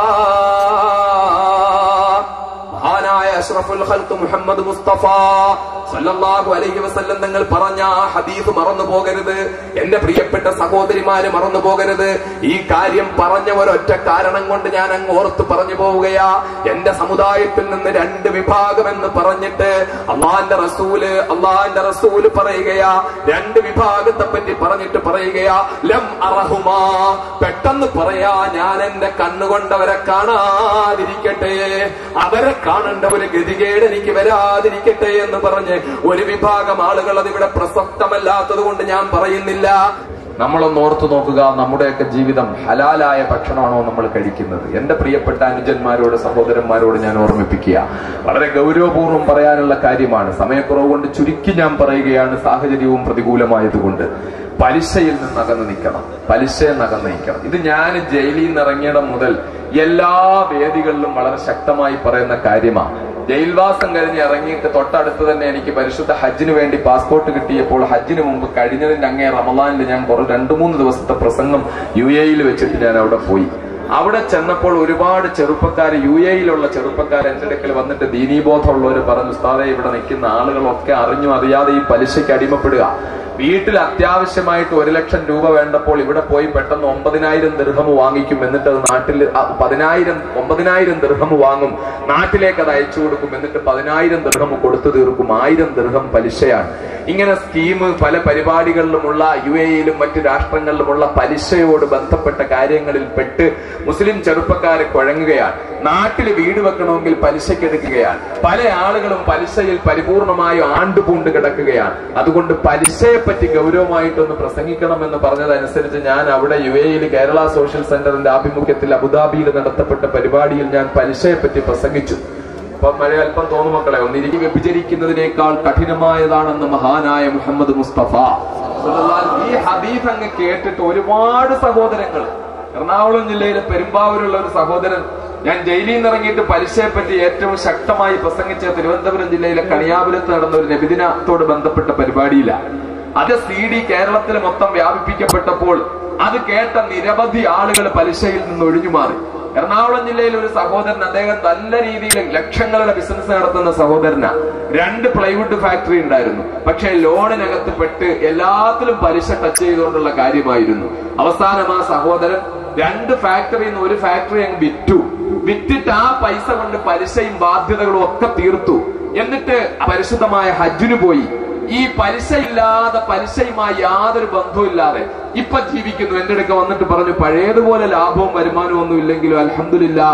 മഹാനായ അഷ്റഫുൽ ഖൽഖ് മുഹമ്മദ് മുസ്തഫ സല്ലല്ലാഹു അലൈഹി വസല്ലം തങ്ങൾ പറഞ്ഞ ആ ഹദീസ് മറന്നു പോകരുത് എന്റെ പ്രിയപ്പെട്ട സഹോദരിമാര് മറന്നു പോകരുത് ഈ കാര്യം പറഞ്ഞ ഒരൊറ്റ കാരണം കൊണ്ട് ഞാൻ അങ്ങ് ഓർത്ത് പറഞ്ഞു പോവുകയാ എന്റെ സമുദായത്തിൽ നിന്ന് രണ്ട് വിഭാഗം എന്ന് പറഞ്ഞിട്ട് അള്ളാന്റെ റസൂല് അള്ളാന്റെ റസൂല് പറയുകയാ രണ്ട് വിഭാഗത്തെ പറ്റി പറഞ്ഞിട്ട് പറയുകയാ ലം അറഹുമാ പെട്ടെന്ന് പറയാ ഞാൻ എന്റെ കണ്ണുകൊണ്ട് അവരെ കാണാതിരിക്കട്ടെ അവരെ കാണേണ്ട ഒരു ഗതികേട് എനിക്ക് വരാതിരിക്കട്ടെ എന്ന് പറഞ്ഞ് ഒരു വിഭാഗം ആളുകൾ അതിവിടെ പ്രസക്തമല്ലാത്തത് കൊണ്ട് ഞാൻ പറയുന്നില്ല നമ്മളൊന്ന് ഓർത്തു നോക്കുക നമ്മുടെയൊക്കെ ജീവിതം ഹലാലായ ഭക്ഷണമാണോ നമ്മൾ കഴിക്കുന്നത് എന്റെ പ്രിയപ്പെട്ട അനുജന്മാരോട് സഹോദരന്മാരോട് ഞാൻ ഓർമ്മിപ്പിക്കുക വളരെ ഗൗരവപൂർവ്വം പറയാനുള്ള കാര്യമാണ് സമയക്കുറവ് കൊണ്ട് ചുരുക്കി ഞാൻ പറയുകയാണ് സാഹചര്യവും പ്രതികൂലമായതുകൊണ്ട് പലിശയിൽ നിന്ന് അകന്ന് നിൽക്കണം പലിശയിൽ നിന്ന് അകന്ന് നിൽക്കണം ഇത് ഞാൻ ജയിലിൽ നിന്ന് ഇറങ്ങിയിടം മുതൽ എല്ലാ വേദികളിലും വളരെ ശക്തമായി പറയുന്ന കാര്യമാണ് ജയിൽവാസം കഴിഞ്ഞ് ഇറങ്ങിയിട്ട് തൊട്ടടുത്ത് തന്നെ എനിക്ക് പരിശുദ്ധ ഹജ്ജിന് വേണ്ടി പാസ്പോർട്ട് കിട്ടിയപ്പോൾ ഹജ്ജിന് മുമ്പ് കഴിഞ്ഞതിന്റെ അങ്ങേ റമദാനിൽ ഞാൻ കുറെ രണ്ടു മൂന്ന് ദിവസത്തെ പ്രസംഗം യു എയിൽ വെച്ചിട്ട് ഞാൻ അവിടെ പോയി അവിടെ ചെന്നപ്പോൾ ഒരുപാട് ചെറുപ്പക്കാർ യു എയിലുള്ള ചെറുപ്പക്കാർ എന്റെ അടുക്കൽ വന്നിട്ട് ദീനീബോധമുള്ളവർ പറഞ്ഞു ഉസ്താദെ ഇവിടെ നിൽക്കുന്ന ആളുകളൊക്കെ അറിഞ്ഞു അറിയാതെ ഈ പലിശയ്ക്ക് അടിമപ്പെടുക വീട്ടിൽ അത്യാവശ്യമായിട്ട് ഒരു ലക്ഷം രൂപ വേണ്ടപ്പോൾ ഇവിടെ പോയി പെട്ടെന്ന് ഒമ്പതിനായിരം ദീർഘം വാങ്ങിക്കും എന്നിട്ട് അത് നാട്ടിൽ ആ, പതിനായിരം ഒമ്പതിനായിരം ദീർഘം വാങ്ങും നാട്ടിലേക്ക് അത് അയച്ചു കൊടുക്കും എന്നിട്ട് പതിനായിരം ദീർഘം കൊടുത്തു തീർക്കും ആയിരം ദീർഘം പലിശയാണ് ഇങ്ങനെ സ്കീം പല പരിപാടികളിലുമുള്ള യു എയിലും മറ്റു രാഷ്ട്രങ്ങളിലുമുള്ള പലിശയോട് ബന്ധപ്പെട്ട കാര്യങ്ങളിൽ പെട്ട് മുസ്ലിം ചെറുപ്പക്കാരെ കുഴങ്ങുകയാണ് നാട്ടിൽ വീട് വെക്കണമെങ്കിൽ പലിശയ്ക്ക് എടുക്കുകയാണ് പല ആളുകളും പലിശയിൽ പരിപൂർണമായും ആണ്ടുപൂണ്ട് കിടക്കുകയാണ് അതുകൊണ്ട് പലിശയെ പറ്റി ഗൗരവമായിട്ടൊന്ന് പ്രസംഗിക്കണമെന്ന് പറഞ്ഞതനുസരിച്ച് ഞാൻ അവിടെ യു എയിൽ കേരള സോഷ്യൽ സെന്ററിന്റെ ആഭിമുഖ്യത്തിൽ അബുദാബിയിൽ നടത്തപ്പെട്ട പരിപാടിയിൽ ഞാൻ പലിശയെ പറ്റി പ്രസംഗിച്ചു അപ്പൊ മഴ അല്പം തോന്നും മക്കളെ ഒന്നിരിക്കും വ്യഭിചരിക്കുന്നതിനേക്കാൾ കഠിനമായതാണെന്ന് മഹാനായ മുഹമ്മദ് മുസ്തഫ സല്ലല്ലാഹു അലൈഹി ഈ ഹദീസ് അങ്ങ് കേട്ടിട്ട് ഒരുപാട് സഹോദരങ്ങൾ എറണാകുളം ജില്ലയിലെ പെരുമ്പാവൂരുള്ള ഒരു സഹോദരൻ ഞാൻ ജയിലിൽ നിന്ന് ഇറങ്ങിയിട്ട് പലിശയെ പറ്റി ഏറ്റവും ശക്തമായി പ്രസംഗിച്ച തിരുവനന്തപുരം ജില്ലയിലെ കണിയാപുരത്ത് നടന്ന ഒരു നബിദിനത്തോട് ബന്ധപ്പെട്ട പരിപാടിയിലാണ് അത് സി ഡി കേരളത്തിൽ മൊത്തം വ്യാപിപ്പിക്കപ്പെട്ടപ്പോൾ അത് കേട്ട നിരവധി ആളുകൾ പലിശയിൽ നിന്ന് ഒഴിഞ്ഞു മാറി എറണാകുളം ജില്ലയിൽ ഒരു സഹോദരൻ അദ്ദേഹം നല്ല രീതിയിൽ ലക്ഷങ്ങളുടെ ബിസിനസ് നടത്തുന്ന സഹോദരനാ രണ്ട് പ്ലൈവുഡ് ഫാക്ടറി ഉണ്ടായിരുന്നു പക്ഷേ ലോണിനകത്ത് പെട്ട് എല്ലാത്തിലും പലിശ ടച്ച് ചെയ്തുകൊണ്ടുള്ള കാര്യമായിരുന്നു അവസാനം ആ സഹോദരൻ രണ്ട് ഫാക്ടറിയിൽ നിന്ന് ഒരു ഫാക്ടറി അങ്ങ് വിറ്റു വിറ്റിട്ട് ആ പൈസ കൊണ്ട് പലിശയും ബാധ്യതകളും ഒക്കെ തീർത്തു എന്നിട്ട് പരിശുദ്ധമായ ഹജ്ജിന് പോയി ഈ പലിശ ഇല്ലാതെ പലിശയുമായി യാതൊരു ബന്ധവും ഇല്ലാതെ ഇപ്പൊ ജീവിക്കുന്നു എന്റെ അടുക്ക വന്നിട്ട് പറഞ്ഞു പഴയതുപോലെ ലാഭവും വരുമാനവും ഒന്നും ഇല്ലെങ്കിലും അലഹമില്ല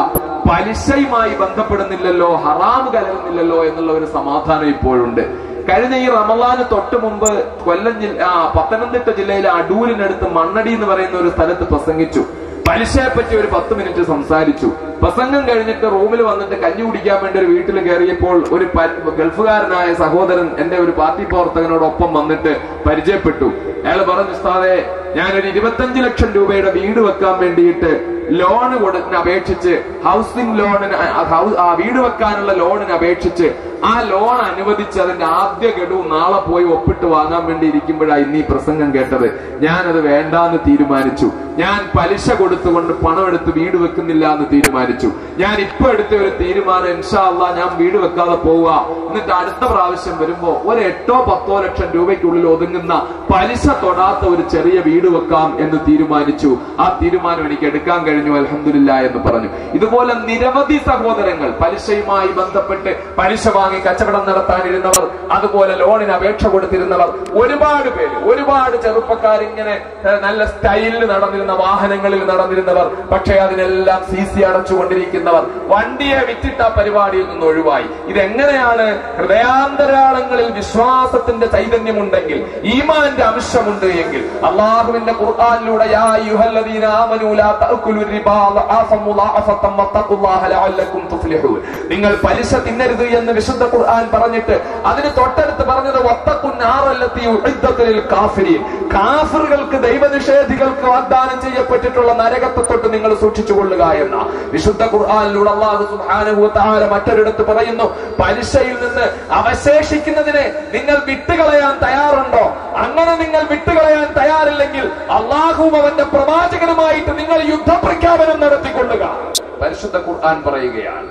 പലിശയുമായി ബന്ധപ്പെടുന്നില്ലല്ലോ ഹറാം കലരുന്നില്ലല്ലോ എന്നുള്ള ഒരു സമാധാനം ഇപ്പോഴുണ്ട് കഴിഞ്ഞ ഈ റമദാന് തൊട്ട് മുമ്പ് കൊല്ലം ജില്ല ആ, പത്തനംതിട്ട ജില്ലയിലെ അടൂരിനടുത്ത് മണ്ണടി എന്ന് പറയുന്ന ഒരു സ്ഥലത്ത് പ്രസംഗിച്ചു പലിശയെ പറ്റി ഒരു പത്ത് മിനിറ്റ് സംസാരിച്ചു പ്രസംഗം കഴിഞ്ഞിട്ട് റൂമിൽ വന്നിട്ട് കഞ്ഞി കുടിക്കാൻ വേണ്ടി ഒരു വീട്ടിൽ കയറിയപ്പോൾ ഒരു പ- ഗൾഫുകാരനായ സഹോദരൻ എന്റെ ഒരു പാർട്ടി പ്രവർത്തകനോടൊപ്പം വന്നിട്ട് പരിചയപ്പെട്ടു അയാൾ പറഞ്ഞു ഉസ്താദെ ഞാനൊരു ഇരുപത്തഞ്ച് ലക്ഷം രൂപയുടെ വീട് വെക്കാൻ വേണ്ടിയിട്ട് ലോണ് കൊടുത്തിന് അപേക്ഷിച്ച് ഹൗസിംഗ് ലോണിന് ആ, ഹൗ- ആ വീട് വെക്കാനുള്ള ലോണിന് അപേക്ഷിച്ച് ആ ലോൺ അനുവദിച്ച് അതിന്റെ ആദ്യ ഗഡു നാളെ പോയി ഒപ്പിട്ട് വാങ്ങാൻ വേണ്ടി ഇരിക്കുമ്പോഴാണ് ഇന്ന് ഈ പ്രസംഗം കേട്ടത് ഞാനത് വേണ്ടാന്ന് തീരുമാനിച്ചു ഞാൻ പലിശ കൊടുത്തുകൊണ്ട് പണം എടുത്ത് വീട് വെക്കുന്നില്ല എന്ന് തീരുമാനിച്ചു ഞാൻ ഇപ്പൊ എടുത്ത ഒരു തീരുമാനം ഇൻഷാ അള്ളാ ഞാൻ വീട് വെക്കാതെ പോവുക എന്നിട്ട് അടുത്ത പ്രാവശ്യം വരുമ്പോ ഒരു എട്ടോ പത്തോ ലക്ഷം രൂപയ്ക്കുള്ളിൽ ഒതുങ്ങുന്ന പലിശ തൊടാത്ത ഒരു ചെറിയ വീട് വെക്കാം എന്ന് തീരുമാനിച്ചു ആ തീരുമാനം എനിക്ക് എടുക്കാൻ കഴിഞ്ഞു അലഹമില്ല എന്ന് പറഞ്ഞു ഇതുപോലെ നിരവധി സഹോദരങ്ങൾ പലിശയുമായി ബന്ധപ്പെട്ട് പലിശ വാങ്ങി കച്ചവടം നടത്താനിരുന്നവർ അതുപോലെ ലോണിന് അപേക്ഷ കൊടുത്തിരുന്നവർ ഒരുപാട് പേര് ഒരുപാട് ചെറുപ്പക്കാർ ഇങ്ങനെ ഏഹ്, നല്ല സ്റ്റൈലിൽ നടന്നിരുന്ന വാഹനങ്ങളിൽ നടന്നിരുന്നവർ പക്ഷേ അതിനെല്ലാം സി സി അടച്ചുകൊണ്ടിരിക്കുന്നവർ വണ്ടിയെ വിറ്റിട്ട ആ പരിപാടിയിൽ നിന്ന് ഒഴിവായി ഇതെങ്ങനെയാണ് ഹൃദയാന്തരാളങ്ങളിൽ വിശ്വാസത്തിന്റെ ചൈതന്യമുണ്ടെങ്കിൽ ഈമാന്റെ അംശമുണ്ട് എങ്കിൽ അള്ളാഹുവിന്റെ ഖുർആനിലൂടെ യാ അയ്യുഹല്ലദീന ആമനൂ ലാ തഅകുലു റിബാ അഫം മുളാഅഫത്തം വത്തഖുല്ലാഹ ലഅല്ലക്കും തുഫ്ലിഹൂൻ നിങ്ങൾ പലിശ തിന്നരുത് എന്ന് വിശുദ്ധ ഖുർആൻ പറഞ്ഞിട്ട് അതിന് തൊട്ടടുത്ത് പറഞ്ഞത് വത്തഖുൻ നാറല്ലത്തി ഉഇദ്ദത്ത് ലിൽ കാഫിരീൻ കാഫിറുകൾക്ക് ദൈവനിഷേധികൾക്ക് വാഗ്ദാനം ചെയ്യപ്പെട്ടിട്ടുള്ള നരകത്തെ തൊട്ട് നിങ്ങൾ സൂക്ഷിച്ചു കൊള്ളുക എന്ന വിശുദ്ധ ഖുർആനിലൂടെ അള്ളാഹു സുബ്ഹാനഹു വ തആല മറ്റൊരിടത്ത് പറയുന്നു പലിശയിൽ നിന്ന് അവശേഷിക്കുന്നതിനെ നിങ്ങൾ വിട്ടുകളയാൻ തയ്യാറുണ്ടോ അങ്ങനെ നിങ്ങൾ വിട്ടുകളയാൻ തയ്യാറില്ലെങ്കിൽ അള്ളാഹുവും അവന്റെ പ്രവാചകനുമായിട്ട് നിങ്ങൾ യുദ്ധപ്രഖ്യാപനം നടത്തിക്കൊള്ളുക പരിശുദ്ധ ഖുർആൻ പറയുകയാണ്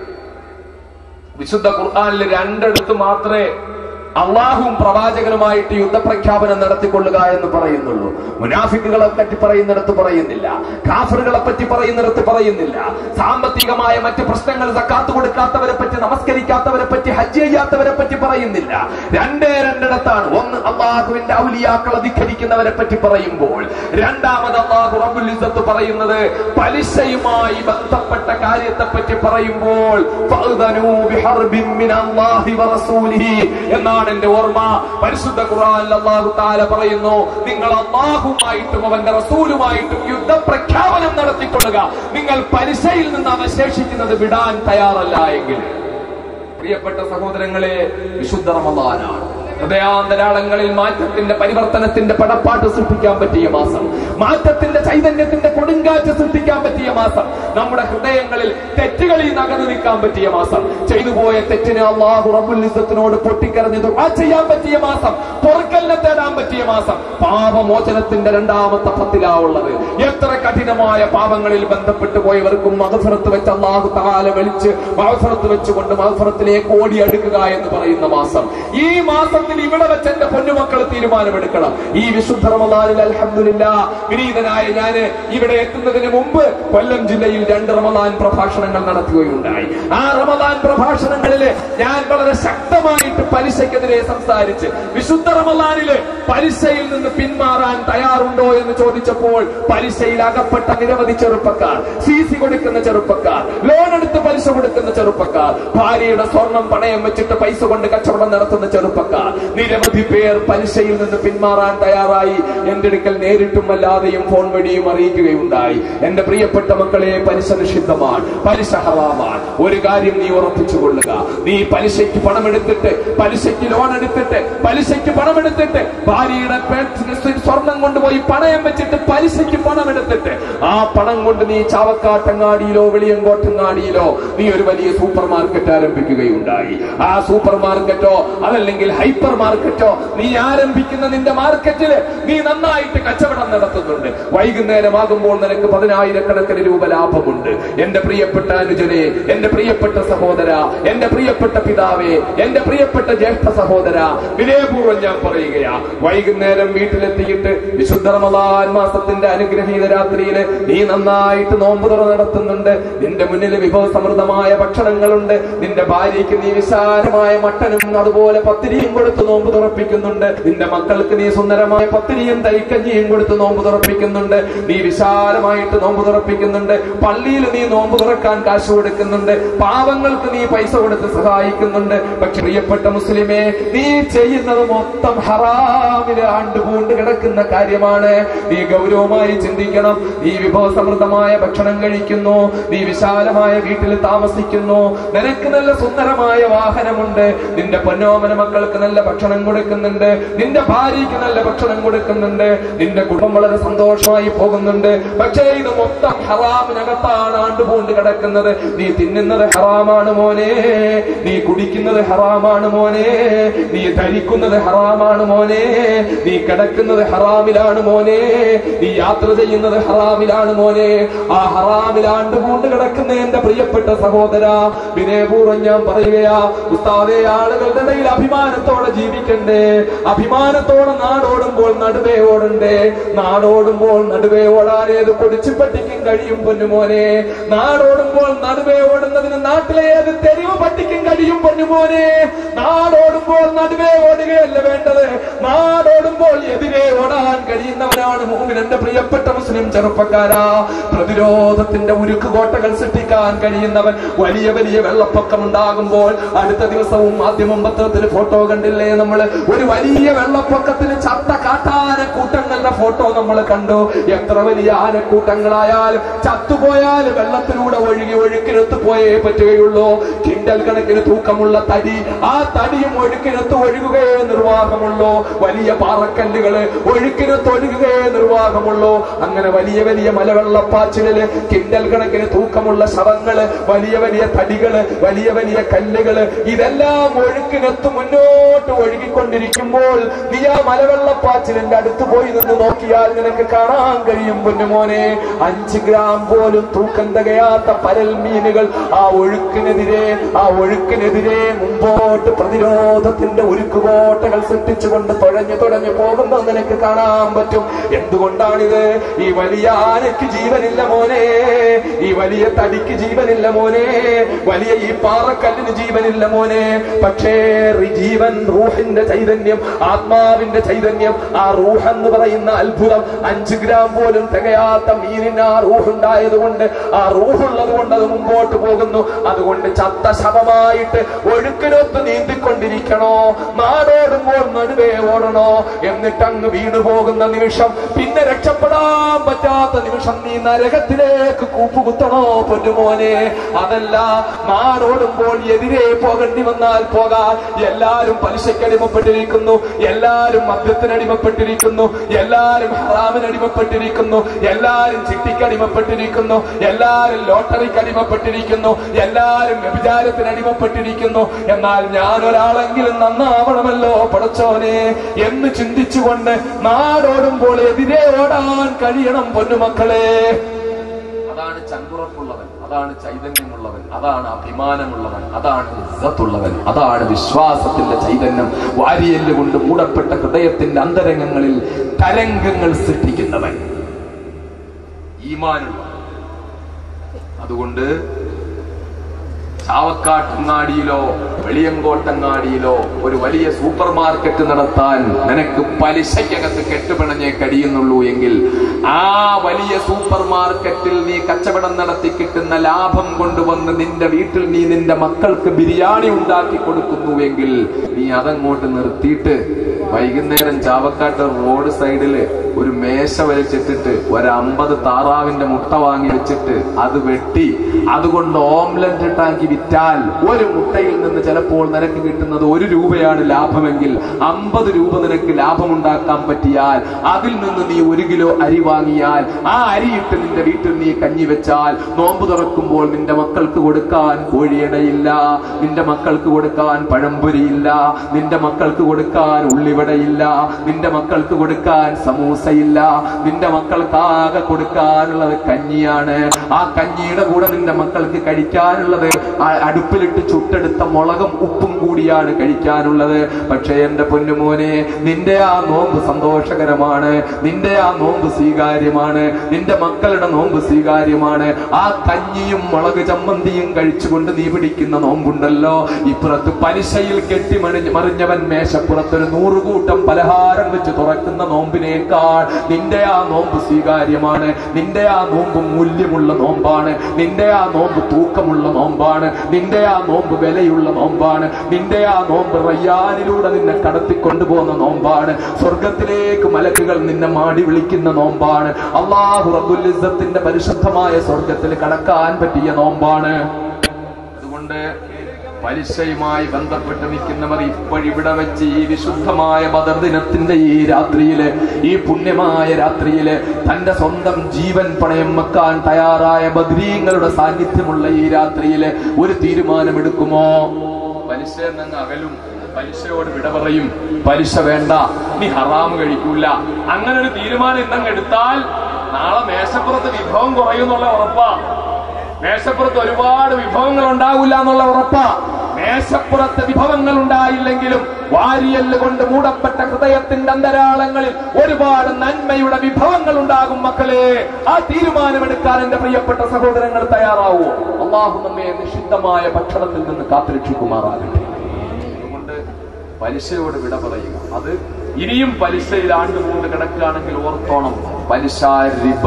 വിശുദ്ധ ഖുർആനിൽ രണ്ടിടത്ത് മാത്രമേ അള്ളാഹുവും പ്രവാചകനുമായിട്ട് യുദ്ധപ്രഖ്യാപനം നടത്തിക്കൊള്ളുക എന്ന് പറയുന്നുള്ളൂ മുനാഫിക്കുകളെ പറ്റി പറയുന്നിടത്ത് പറയുന്നില്ല കാഫറുകളെ പറ്റി പറയുന്നിടത്ത് പറയുന്നില്ല സാമ്പത്തികമായ മറ്റ് പ്രശ്നങ്ങൾ സക്കാത്ത് കൊടുക്കാത്തവരെ പറ്റി നമസ്കരിക്കാത്തവരെ പറ്റി ഹജ്ജ് ചെയ്യാത്തവരെ പറ്റി പറയുന്നില്ല രണ്ടേ രണ്ടിടത്താണ് ഒന്ന് അള്ളാഹുവിന്റെ ഔലിയാക്കൾ അധികരിക്കുന്നവരെ പറ്റി പറയുമ്പോൾ രണ്ടാമത് അള്ളാഹു റബ്ബുൽ ഇസ്സത്ത് പറയുന്നത് പലിശയുമായി ബന്ധപ്പെട്ട കാര്യത്തെ പറ്റി പറയുമ്പോൾ ഫഅ്ദനൂ ബിഹർബിൻ മിനല്ലാഹി വറസൂലിഹി എന്നാണ് എന്റെ ഓർമ്മ പരിശുദ്ധ ഖുർആനിൽ അള്ളാഹു താല പറയുന്നു നിങ്ങൾ അള്ളാഹുമായിട്ടും അവന്റെ റസൂലുമായിട്ടും യുദ്ധപ്രഖ്യാപനം നടത്തിക്കൊള്ളുക നിങ്ങൾ പലിശയിൽ നിന്ന് അവശേഷിക്കുന്നത് വിടാൻ തയ്യാറല്ല എങ്കിൽ പ്രിയപ്പെട്ട സഹോദരങ്ങളെ വിശുദ്ധ റമദാനാണ് ഹൃദയാന്തരാളങ്ങളിൽ മാറ്റത്തിന്റെ പരിവർത്തനത്തിന്റെ പടപ്പാട്ട് സൃഷ്ടിക്കാൻ പറ്റിയ മാസം മാറ്റത്തിന്റെ ചൈതന്യത്തിന്റെ കൊടുങ്കാറ്റ് സൃഷ്ടിക്കാൻ പറ്റിയ മാസം നമ്മുടെ ഹൃദയങ്ങളിൽ തെറ്റുകളിൽ നകർന്നു നിൽക്കാൻ പറ്റിയ മാസം ചെയ്തുപോയ തെറ്റിന് അള്ളാഹു റബ്ബുൽ ഇസ്സത്തിനോട് പൊട്ടിക്കരഞ്ഞ് ദുആ ചെയ്യാൻ പറ്റിയ മാസം പൊറുക്കലിനെ തേടാൻ പറ്റിയ മാസം പാപമോചനത്തിന്റെ രണ്ടാമത്തെ പത്തിലാ ഉള്ളത് എത്ര കഠിനമായ പാപങ്ങളിൽ ബന്ധപ്പെട്ടു പോയവർക്കും മഹഫറത്ത് വെച്ച് അള്ളാഹു താല വലിച്ച് മഹഫറത്ത് വെച്ചുകൊണ്ട് മഹഫറത്തിലേക്ക് ഓടി അടുക്കുക എന്ന് പറയുന്ന മാസം ഈ മാസത്തിൽ ഇവിടെ വെച്ച് എന്റെ പൊന്നുമക്കൾ തീരുമാനമെടുക്കണം ഈ വിശുദ്ധ റമദാനിൽ അൽഹംദുലില്ല വിനീതനായ ഞാന് ഇവിടെ എത്തുന്നതിന് മുമ്പ് കൊല്ലം ജില്ലയിൽ രണ്ട് റമദാൻ പ്രഭാഷണങ്ങൾ നടത്തുകയുണ്ടായി ആ റമദാൻ പ്രഭാഷണങ്ങളില് ഞാൻ വളരെ ശക്തമായിട്ട് പലിശക്കെതിരെ സംസാരിച്ച് വിശുദ്ധ റമദാനില് പലിശയിൽ നിന്ന് പിന്മാറാൻ തയ്യാറുണ്ടോ എന്ന് ചോദിച്ചപ്പോൾ പലിശയിൽ അകപ്പെട്ട നിരവധി ചെറുപ്പക്കാർ സി സി കൊടുക്കുന്ന ചെറുപ്പക്കാർ ലോൺ എടുത്ത് പലിശ കൊടുക്കുന്ന ചെറുപ്പക്കാർ ഭാര്യയുടെ സ്വർണം പണയം വെച്ചിട്ട് പൈസ കൊണ്ട് കച്ചവടം നടത്തുന്ന ചെറുപ്പക്കാർ നിരവധി പേർ പലിശയിൽ നിന്ന് പിന്മാറാൻ തയ്യാറായി എന്റെ അടുക്കൽ നേരിട്ടും അല്ലാതെയും ഫോൺ വഴിയും അറിയിക്കുകയുണ്ടായി എന്റെ പ്രിയപ്പെട്ട മക്കളെ പലിശ നിഷിദ്ധമാണ് പലിശ ഹറാമാണ് ഒരു കാര്യം നീ ഉറപ്പിച്ചു കൊള്ളുക നീ പലിശയ്ക്ക് പണമെടുത്തിട്ട് പലിശയ്ക്ക് ലോൺ എടുത്തിട്ട് പലിശയ്ക്ക് പണമെടുത്തിട്ട് ഭാര്യയുടെ പേ- സ്വർണം കൊണ്ടുപോയി പണയം വെച്ചിട്ട് പലിശയ്ക്ക് പണം എടുത്തിട്ട് ആ പണം കൊണ്ട് നീ ചാവക്കാട്ടങ്ങാടിയിലോ വെളിയങ്കോട്ടങ്ങാടിയിലോ നീ ഒരു വലിയ സൂപ്പർ മാർക്കറ്റ് ആരംഭിക്കുകയുണ്ടായി ആ സൂപ്പർ മാർക്കറ്റോ അതല്ലെങ്കിൽ ഹൈപ്പർ മാർക്കറ്റോ നീ ആരംഭിക്കുന്ന നിന്റെ മാർക്കറ്റില് നീ നന്നായിട്ട് കച്ചവടം നടത്തുന്നുണ്ട് വൈകുന്നേരമാകുമ്പോൾ നിനക്ക് പതിനായിരക്കണക്കിന് രൂപ ലാഭമുണ്ട് എന്റെ പ്രിയപ്പെട്ട അനുജനെ എന്റെ പ്രിയപ്പെട്ട സഹോദര എന്റെ പ്രിയപ്പെട്ട പിതാവേ എന്റെ പ്രിയപ്പെട്ട ജ്യേഷ്ഠ സഹോദര വിനയപൂർവ്വം ഞാൻ പറയുകയാ വൈകുന്നേരം വീട്ടിലെത്തിയിട്ട് വിശുദ്ധ റമദാൻ മാസത്തിന്റെ അനുഗ്രഹീത രാത്രിയില് നീ നന്നായിട്ട് നോമ്പ് തുറ നടത്തുന്നുണ്ട് നിന്റെ മുന്നിൽ വിഭവ സമൃദ്ധമായ ഭക്ഷണങ്ങളുണ്ട് നിന്റെ ഭാര്യയ്ക്ക് നീ വിശാലമായ മട്ടനും അതുപോലെ പത്തിരിയും കൊടുത്ത് നോമ്പ് തുറപ്പിക്കുന്നുണ്ട് നിന്റെ മക്കൾക്ക് നീ സുന്ദരമായ പത്തിരിയും തൈക്കഞ്ഞിയും കൊടുത്ത് നോമ്പ് തുറപ്പിക്കുന്നുണ്ട് നീ വിശാലമായ വിശാലമായിട്ട് നോമ്പ് തുറപ്പിക്കുന്നുണ്ട് പള്ളിയിൽ നീ നോമ്പ് തുറക്കാൻ കാശ് കൊടുക്കുന്നുണ്ട് പാവങ്ങൾക്ക് നീ പൈസ കൊടുത്ത് സഹായിക്കുന്നുണ്ട് പക്ഷെ പ്രിയപ്പെട്ട മുസ്ലിമേ നീ ചെയ്യുന്നത് മൊത്തം ഹറാമില് ആണ്ടുപൂണ്ട് കിടക്കുന്ന കാര്യമാണ് നീ ഗൗരവമായി ചിന്തിക്കണം നീ വിഭവസമൃദ്ധമായ ഭക്ഷണം കഴിക്കുന്നു നീ വിശാലമായ വീട്ടിൽ താമസിക്കുന്നു നിനക്ക് നല്ല സുന്ദരമായ വാഹനമുണ്ട് നിന്റെ പൊന്നോമന മക്കൾക്ക് നല്ല ഭക്ഷണം കൊടുക്കുന്നുണ്ട് നിന്റെ ഭാര്യയ്ക്ക് നല്ല ഭക്ഷണം കൊടുക്കുന്നുണ്ട് നിന്റെ കുടുംബം വളരെ സന്തോഷമായി പോകുന്നുണ്ട് പക്ഷേ ഇത് മൊത്തം ഹറാമിനകത്താണ് ആണ്ടുപൂണ്ട് കിടക്കുന്നത് നീ തിന്നുന്നത് ഹറാമാണ് മോനെ നീ കുടിക്കുന്നത് ഹറാമാണ് മോനെ നീ ധരിക്കുന്നത് ഹറാമാണ് മോനെ നീ കിടക്കുന്നത് ഹറാമിലാണ് മോനെ നീ യാത്ര ചെയ്യുന്നത് ഹറാമിലാണ് മോനെ ആ ഹറാമിൽ ആണ്ടുപൂണ്ട് കിടക്കുന്ന എന്റെ പ്രിയപ്പെട്ട സഹോദര വിനയപൂർവ്വം ഞാൻ പറയുകയാ ഉസ്താദെ ആളുകളുടെ ഇടയിൽ അഭിമാനത്തോടെ ജീവിക്കണ്ടേ അഭിമാനത്തോടെ നാടോടുമ്പോൾ നടുവേ ഓടണ്ടേ നാടോടുമ്പോൾ നടുവേ ഓടാൻ ഏത് കൊടിച്ചുപട്ടിക്കും കഴിയും പൊന്നുമോനെ നാടോടുമ്പോൾ നടുവേ ഓടുന്നതിന് നാട്ടിലെ ഏത് തെരുവ് പട്ടിക്കും കഴിയും പൊന്നുമോനെ നാടോടുമ്പോൾ നടുവേ ഓടുകയല്ല വേണ്ടത് നാടോടുമ്പോൾ എതിരെ ഓടാൻ കഴിയുന്നവനാണ് മൂമിൻ എന്റെ പ്രിയപ്പെട്ട മുസ്ലിം ചെറുപ്പക്കാരാ പ്രതിരോധത്തിന്റെ ഉരുക്ക് കോട്ടകൾ സൃഷ്ടിക്കാൻ കഴിയുന്നവൻ വലിയ വലിയ വെള്ളപ്പൊക്കം ഉണ്ടാകുമ്പോൾ അടുത്ത ദിവസവും മാധ്യമം പത്രത്തിൽ ഫോട്ടോ കണ്ടില്ലേ നമ്മൾ ഒരു വലിയ വെള്ളപ്പൊക്കത്തിന് ചത്ത കാട്ടാന കൂട്ടങ്ങളുടെ ഫോട്ടോ നമ്മൾ കണ്ടു എത്ര വലിയ ആനക്കൂട്ടങ്ങളായാലും ചത്തുപോയാൽ വെള്ളത്തിലൂടെ ഒഴുകി ഒഴുക്കിനൊത്ത് പോയേ പറ്റുകയുള്ളൂ കിണ്ടൽ കണക്കിന് തൂക്കമുള്ള തടി ആ തടിയും ഒഴുക്കിനൊത്ത് ഒഴുകുകയേ നിർവാഹമുള്ളൂ വലിയ പാറക്കല്ലുകള് ഒഴുക്കിനൊത്ത് ഒഴുകുകയേ നിർവാഹമുള്ളൂ അങ്ങനെ വലിയ വലിയ മലവെള്ളപ്പാച്ചിലില് കിണ്ടൽ കണക്കിന് തൂക്കമുള്ള ശവങ്ങള് വലിയ വലിയ തടികള് വലിയ വലിയ കല്ലുകള് ഇതെല്ലാം ഒഴുക്കിനൊത്ത് മുന്നോട്ട് ഒഴുകിക്കൊണ്ടിരിക്കുമ്പോൾ നീ ആ മലവെള്ളപ്പാച്ചിലിന്റെ അടുത്ത് പോയി നിന്ന് നോക്കിയാൽ നിനക്ക് കാണാൻ കഴിയും പൊന്നുമോനെ അഞ്ച് ഗ്രാം പോലും തൂക്കം തികയാത്ത പരൽ മീനുകൾ ആ ഒഴുക്കിനെതിരെ ആ ഒഴുക്കിനെതിരെ മുമ്പോട്ട് പ്രതിരോധത്തിന്റെ ഉരുക്കുകോട്ടകൾ സൃഷ്ടിച്ചുകൊണ്ട് തുഴഞ്ഞു തുഴഞ്ഞു പോകുമ്പോൾ നിനക്ക് കാണാൻ പറ്റും എന്തുകൊണ്ടാണിത് ഈ വലിയ ആനയ്ക്ക് ജീവനില്ല മോനെ ഈ വലിയ തടിക്ക് ജീവനില്ല മോനെ വലിയ ഈ പാറക്കല്ലിന് ജീവനില്ല മോനെ പക്ഷേ റി- ജീവൻ റൂഹിന്റെ ചൈതന്യം ആത്മാവിന്റെ ചൈതന്യം ആ റൂഹ് എന്ന് പറയുന്ന അത്ഭുതം അഞ്ച് ഗ്രാം പോലും തികയാത്ത മീനിന് ആ റൂഹ് ഉണ്ടായത് കൊണ്ട് ആ റൂഹുള്ളത് കൊണ്ട് അത് മുമ്പോട്ട് പോകുന്നു അതുകൊണ്ട് ചത്ത ശവമായിട്ട് ഒഴുക്കിനൊത്ത് നീന്തിക്കൊണ്ടിരിക്കണോ നാടോടുമ്പോൾ നടുവേ ഓടണോ എന്നിട്ട് അങ്ങ് വീണു പോകുന്ന നിമിഷം പിന്നെ രക്ഷപ്പെടാൻ പറ്റാത്ത നിമിഷം നീ നരകത്തിലേക്ക് കൂപ്പുകുത്തണോ പൊന്നുമോനെ അതല്ല നാടോടുമ്പോൾ എതിരെ പോകേണ്ടി വന്നാൽ പോകാൻ എല്ലാരും പലിശയ്ക്ക് അടിമപ്പെട്ടിരിക്കുന്നു എല്ലാരും മദ്യത്തിന് അടിമപ്പെട്ടിരിക്കുന്നു എല്ലാരും ഹറാമിന് അടിമപ്പെട്ടിരിക്കുന്നു എല്ലാരും ചിട്ടിക്ക് അടിമപ്പെട്ടിരിക്കുന്നു എല്ലാരും ലോട്ടറിക്ക് അടിമപ്പെട്ടിരിക്കുന്നു എല്ലാരും വ്യഭിചാരത്തിന് അടിമപ്പെട്ടിരിക്കുന്നു എന്നാൽ ഞാൻ ഒരാളെങ്കിലും നന്നാവണമല്ലോ പടച്ചോനെ എന്ന് ചിന്തിച്ചുകൊണ്ട് നാടോടുമ്പോൾ എതിരെ ഓടാൻ കഴിയണം പൊന്നുമക്കളെ അതാണ് ചങ്കുറപ്പുള്ളവൻ അതാണ് ചൈതന്യമുള്ളവൻ അതാണ് അഭിമാനമുള്ളവൻ അതാണ് ഇസ്സത്തുള്ളവൻ അതാണ് വിശ്വാസത്തിന്റെ ചൈതന്യം വാരിയല് കൊണ്ട് മൂടപ്പെട്ട ഹൃദയത്തിന്റെ അന്തരംഗങ്ങളിൽ തരംഗങ്ങൾ സൃഷ്ടിക്കുന്നവൻ ഈമാനുള്ളവൻ അതുകൊണ്ട് ചാവക്കാട്ടങ്ങാടിയിലോ വെളിയങ്കോട്ടങ്ങാടിയിലോ ഒരു വലിയ സൂപ്പർ മാർക്കറ്റ് നടത്താൻ നിനക്ക് പലിശയ്ക്കകത്ത് കെട്ടുപിണഞ്ഞേ കഴിയുന്നുള്ളൂ എങ്കിൽ ആ വലിയ സൂപ്പർ മാർക്കറ്റിൽ നീ കച്ചവടം നടത്തി കിട്ടുന്ന ലാഭം കൊണ്ടുവന്ന് നിന്റെ വീട്ടിൽ നീ നിന്റെ മക്കൾക്ക് ബിരിയാണി ഉണ്ടാക്കി കൊടുക്കുന്നുവെങ്കിൽ നീ അതങ്ങോട്ട് നിർത്തിയിട്ട് വൈകുന്നേരം ചാവക്കാട്ട് റോഡ് സൈഡില് ഒരു മേശ വലിച്ചിട്ടിട്ട് ഒരു അമ്പത് താറാവിന്റെ മുട്ട വാങ്ങി വെച്ചിട്ട് അത് വെട്ടി അതുകൊണ്ട് ഓംലറ്റ് ഉണ്ടാക്കി വിറ്റാൽ ഒരു മുട്ടയിൽ നിന്ന് ചിലപ്പോൾ നിനക്ക് കിട്ടുന്നത് ഒരു രൂപയാണ് ലാഭമെങ്കിൽ അമ്പത് രൂപ നിനക്ക് ലാഭമുണ്ടാക്കാൻ പറ്റിയാൽ അതിൽ നിന്ന് നീ ഒരു കിലോ അരി വാങ്ങിയാൽ ആ അരിയിട്ട് നിന്റെ വീട്ടിൽ നീ കഞ്ഞി വെച്ചാൽ നോമ്പ് തുറക്കുമ്പോൾ നിന്റെ മക്കൾക്ക് കൊടുക്കാൻ കോഴിയടയില്ല നിന്റെ മക്കൾക്ക് കൊടുക്കാൻ പഴംപൊരിയില്ല നിന്റെ മക്കൾക്ക് കൊടുക്കാൻ ഉള്ളിവടയില്ല നിന്റെ മക്കൾക്ക് കൊടുക്കാൻ സമൂസയില്ല നിന്റെ മക്കൾക്ക് ആകെ കൊടുക്കാനുള്ളത് കഞ്ഞിയാണ് ആ കഞ്ഞിയുടെ കൂടെ നിന്റെ മക്കൾക്ക് കഴിക്കാനുള്ളത് ആ അടുപ്പിലിട്ട് ചുട്ടെടുത്ത മുളകും ഉപ്പും കൂടിയാണ് കഴിക്കാനുള്ളത് പക്ഷേ എന്റെ പൊന്നുമോനെ നിന്റെ ആ നോമ്പ് സന്തോഷകരമാണ് നിന്റെ ആ നോമ്പ് സ്വീകാര്യമാണ് നിന്റെ മക്കളുടെ നോമ്പ് സ്വീകാര്യമാണ് ആ കഞ്ഞിയും മുളക് ചമ്മന്തിയും കഴിച്ചുകൊണ്ട് നീ പിടിക്കുന്ന നോമ്പുണ്ടല്ലോ ഇപ്പുറത്ത് പലിശയിൽ കെട്ടി മണിഞ്ഞ് മറിഞ്ഞവൻ മേശപ്പുറത്തൊരു നൂറുകൂട്ടം പലഹാരം വെച്ച് തുറക്കുന്ന നോമ്പിനേക്കാൾ നോമ്പെടുത്താൽ നിന്റെ ആ നോമ്പ് സ്വീകാര്യമാണ് നിന്റെ ആ നോമ്പ് മൂല്യമുള്ള നോമ്പാണ് നിന്റെ ആ നോമ്പ് തൂക്കമുള്ള നോമ്പാണ് നിന്റെ ആ നോമ്പ് വിലയുള്ള നോമ്പാണ് നിന്റെ ആ നോമ്പ് റയ്യാനിലൂടെ നിന്നെ കടത്തിക്കൊണ്ടുപോകുന്ന നോമ്പാണ് സ്വർഗത്തിലേക്ക് മലക്കുകൾ നിന്നെ മാടി വിളിക്കുന്ന നോമ്പാണ് അള്ളാഹു റബ്ബുൽ ഇസ്സത്തിന്റെ പരിശുദ്ധമായ സ്വർഗത്തിൽ കടക്കാൻ പറ്റിയ നോമ്പാണ് അതുകൊണ്ട് പലിശയുമായി ബന്ധപ്പെട്ട് നിൽക്കുന്നവർ ഇപ്പോഴിവിടെ വെച്ച് ഈ വിശുദ്ധമായ ബദർ ദിനത്തിന്റെ ഈ രാത്രിയില് ഈ പുണ്യമായ രാത്രിയില് തന്റെ സ്വന്തം ജീവൻ പണയം വെക്കാൻ തയ്യാറായ ബദ്രീങ്ങളുടെ സാന്നിധ്യമുള്ള ഈ രാത്രിയില് ഒരു തീരുമാനമെടുക്കുമോ പലിശ എന്നങ്ങ് അകലും പലിശയോട് വിട പറയും പലിശ വേണ്ട നീ ഹറാമ് കഴിക്കൂല അങ്ങനെ ഒരു തീരുമാനം ഇന്നങ്ങ് എടുത്താൽ നാളെ മേശപ്പുറത്ത് വിഭവം കുറയുന്നുള്ള ഉറപ്പാ മേശപ്പുറത്ത് ഒരുപാട് വിഭവങ്ങൾ ഉണ്ടാകില്ല എന്നുള്ള ഉറപ്പാ മേശപ്പുറത്ത് വിഭവങ്ങൾ ഉണ്ടായില്ലെങ്കിലും വാരിയല് കൊണ്ട് മൂടപ്പെട്ട ഹൃദയത്തിന്റെ അന്തരാളങ്ങളിൽ ഒരുപാട് നന്മയുടെ വിഭവങ്ങൾ ഉണ്ടാകും മക്കളെ ആ തീരുമാനമെടുക്കാൻ എന്റെ പ്രിയപ്പെട്ട സഹോദരങ്ങൾ തയ്യാറാവൂ അള്ളാഹു നമ്മെ നിഷിദ്ധമായ ഭക്ഷണത്തിൽ നിന്ന് കാത്തുരക്ഷിക്കുമാറാകട്ടെ അതുകൊണ്ട് പലിശയോട് വിട പറയുക അത് ഇനിയും പലിശയിൽ ആണ്ടുകൊണ്ട് കിടക്കുകയാണെങ്കിൽ ഓർത്തോണം പലിശ റിബ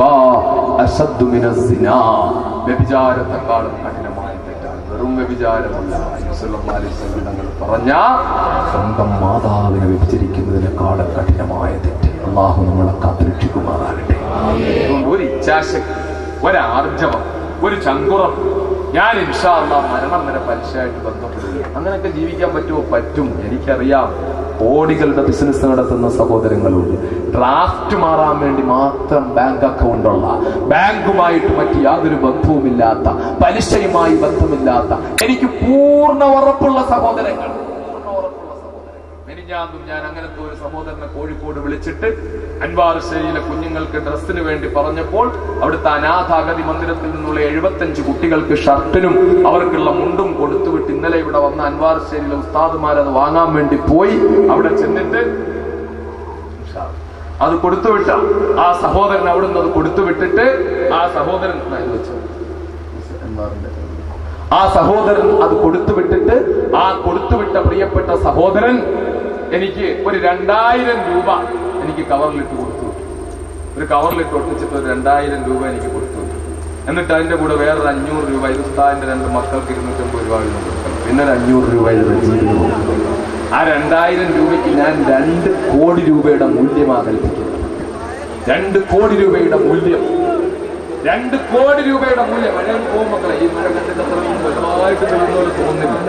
അസദ്ദു മിനസ് സിനാ. വ്യഭിചാരത്തെക്കാളും കഠിനമായ തെറ്റാണ് വെറും വ്യഭിചാരമല്ല നബി സല്ലല്ലാഹു അലൈഹി വസല്ലം തങ്ങൾ പറഞ്ഞ സ്വന്തം മാതാവിനെ വ്യഭിചരിക്കുന്നതിനേക്കാളും കഠിനമായ തെറ്റ് അള്ളാഹു നമ്മളെ കാത്തുരക്ഷിക്കുമാറാകട്ടെ അതുകൊണ്ട് ഒരു ഇച്ഛാശക്തി ഒരാർജവം ഒരു ചങ്കുറം ഞാൻ ഇൻഷാ അള്ളാഹ് മരണം വരെ പലിശയായിട്ട് ബന്ധപ്പെടുക അങ്ങനെയൊക്കെ ജീവിക്കാൻ പറ്റുമോ പറ്റും എനിക്കറിയാം കോടികളുടെ ബിസിനസ് നടത്തുന്ന സഹോദരങ്ങളുണ്ട് ഡ്രാഫ്റ്റ് മാറാൻ വേണ്ടി മാത്രം ബാങ്ക് അക്കൗണ്ട് ഉള്ള ബാങ്കുമായിട്ട് മറ്റ് യാതൊരു ബന്ധവുമില്ലാത്ത പലിശയുമായി ബന്ധമില്ലാത്ത എനിക്ക് പൂർണ്ണ ഉറപ്പുള്ള സഹോദരങ്ങൾ പൂർണ്ണ ഉറപ്പുള്ള സഹോദരങ്ങൾ മെനിഞ്ഞാന്നും ഞാൻ അങ്ങനത്തെ ഒരു സഹോദരനെ കോഴിക്കോട് വിളിച്ചിട്ട് അൻവാർ ശരിയിലെ കുഞ്ഞുങ്ങൾക്ക് ഡ്രസ്സിന് വേണ്ടി പറഞ്ഞപ്പോൾ അവിടുത്തെ അനാഥ അഗതി മന്ദിരത്തിൽ നിന്നുള്ള എഴുപത്തഞ്ച് കുട്ടികൾക്ക് ഷർട്ടിനും അവർക്കുള്ള മുണ്ടും കൊടുത്തുവിട്ട് ഇന്നലെ ഇവിടെ വന്ന അൻവാർ ശരിയിലെ ഉസ്താദുമാരത് വാങ്ങാൻ വേണ്ടി പോയി അവിടെ ചെന്നിട്ട് അത് കൊടുത്തുവിട്ട ആ സഹോദരൻ അവിടുന്ന് അത് കൊടുത്തുവിട്ടിട്ട് ആ സഹോദരൻ ആ, ഇത് വെച്ചോ. അൻവാറിന്റെ. ആ സഹോദരൻ അത് കൊടുത്തുവിട്ടിട്ട് ആ കൊടുത്തുവിട്ട പ്രിയപ്പെട്ട സഹോദരൻ എനിക്ക് ഒരു രണ്ടായിരം രൂപ എനിക്ക് കവറിലിട്ട് കൊടുത്തു ഒരു കവറിലിട്ട് ഒട്ടിച്ചിട്ട് ഒരു രണ്ടായിരം രൂപ എനിക്ക് കൊടുത്തു എന്നിട്ട് അതിന്റെ കൂടെ വേറൊരു അഞ്ഞൂറ് രൂപ ഇത് ഉസ്താദിന്റെ രണ്ട് മക്കൾക്ക് ഇരുന്നൂറ്റമ്പത് രൂപ വീതം കൊടുക്കണം പിന്നെ ഒരു അഞ്ഞൂറ് രൂപ ഇത് റജീബിന് കൊടുക്കണം ആ രണ്ടായിരം രൂപയ്ക്ക് ഞാൻ രണ്ട് കോടി രൂപയുടെ മൂല്യമാ കൽപ്പിക്കുന്നത് രണ്ട് കോടി രൂപയുടെ മൂല്യം രണ്ട് കോടി രൂപയുടെ മൂല്യം മഴ പോകും മക്കളെ ഈ മഴ കണ്ടിട്ട് അത്ര വലുതായിട്ട് പെയ്യുന്ന പോലെ തോന്നുന്നില്ല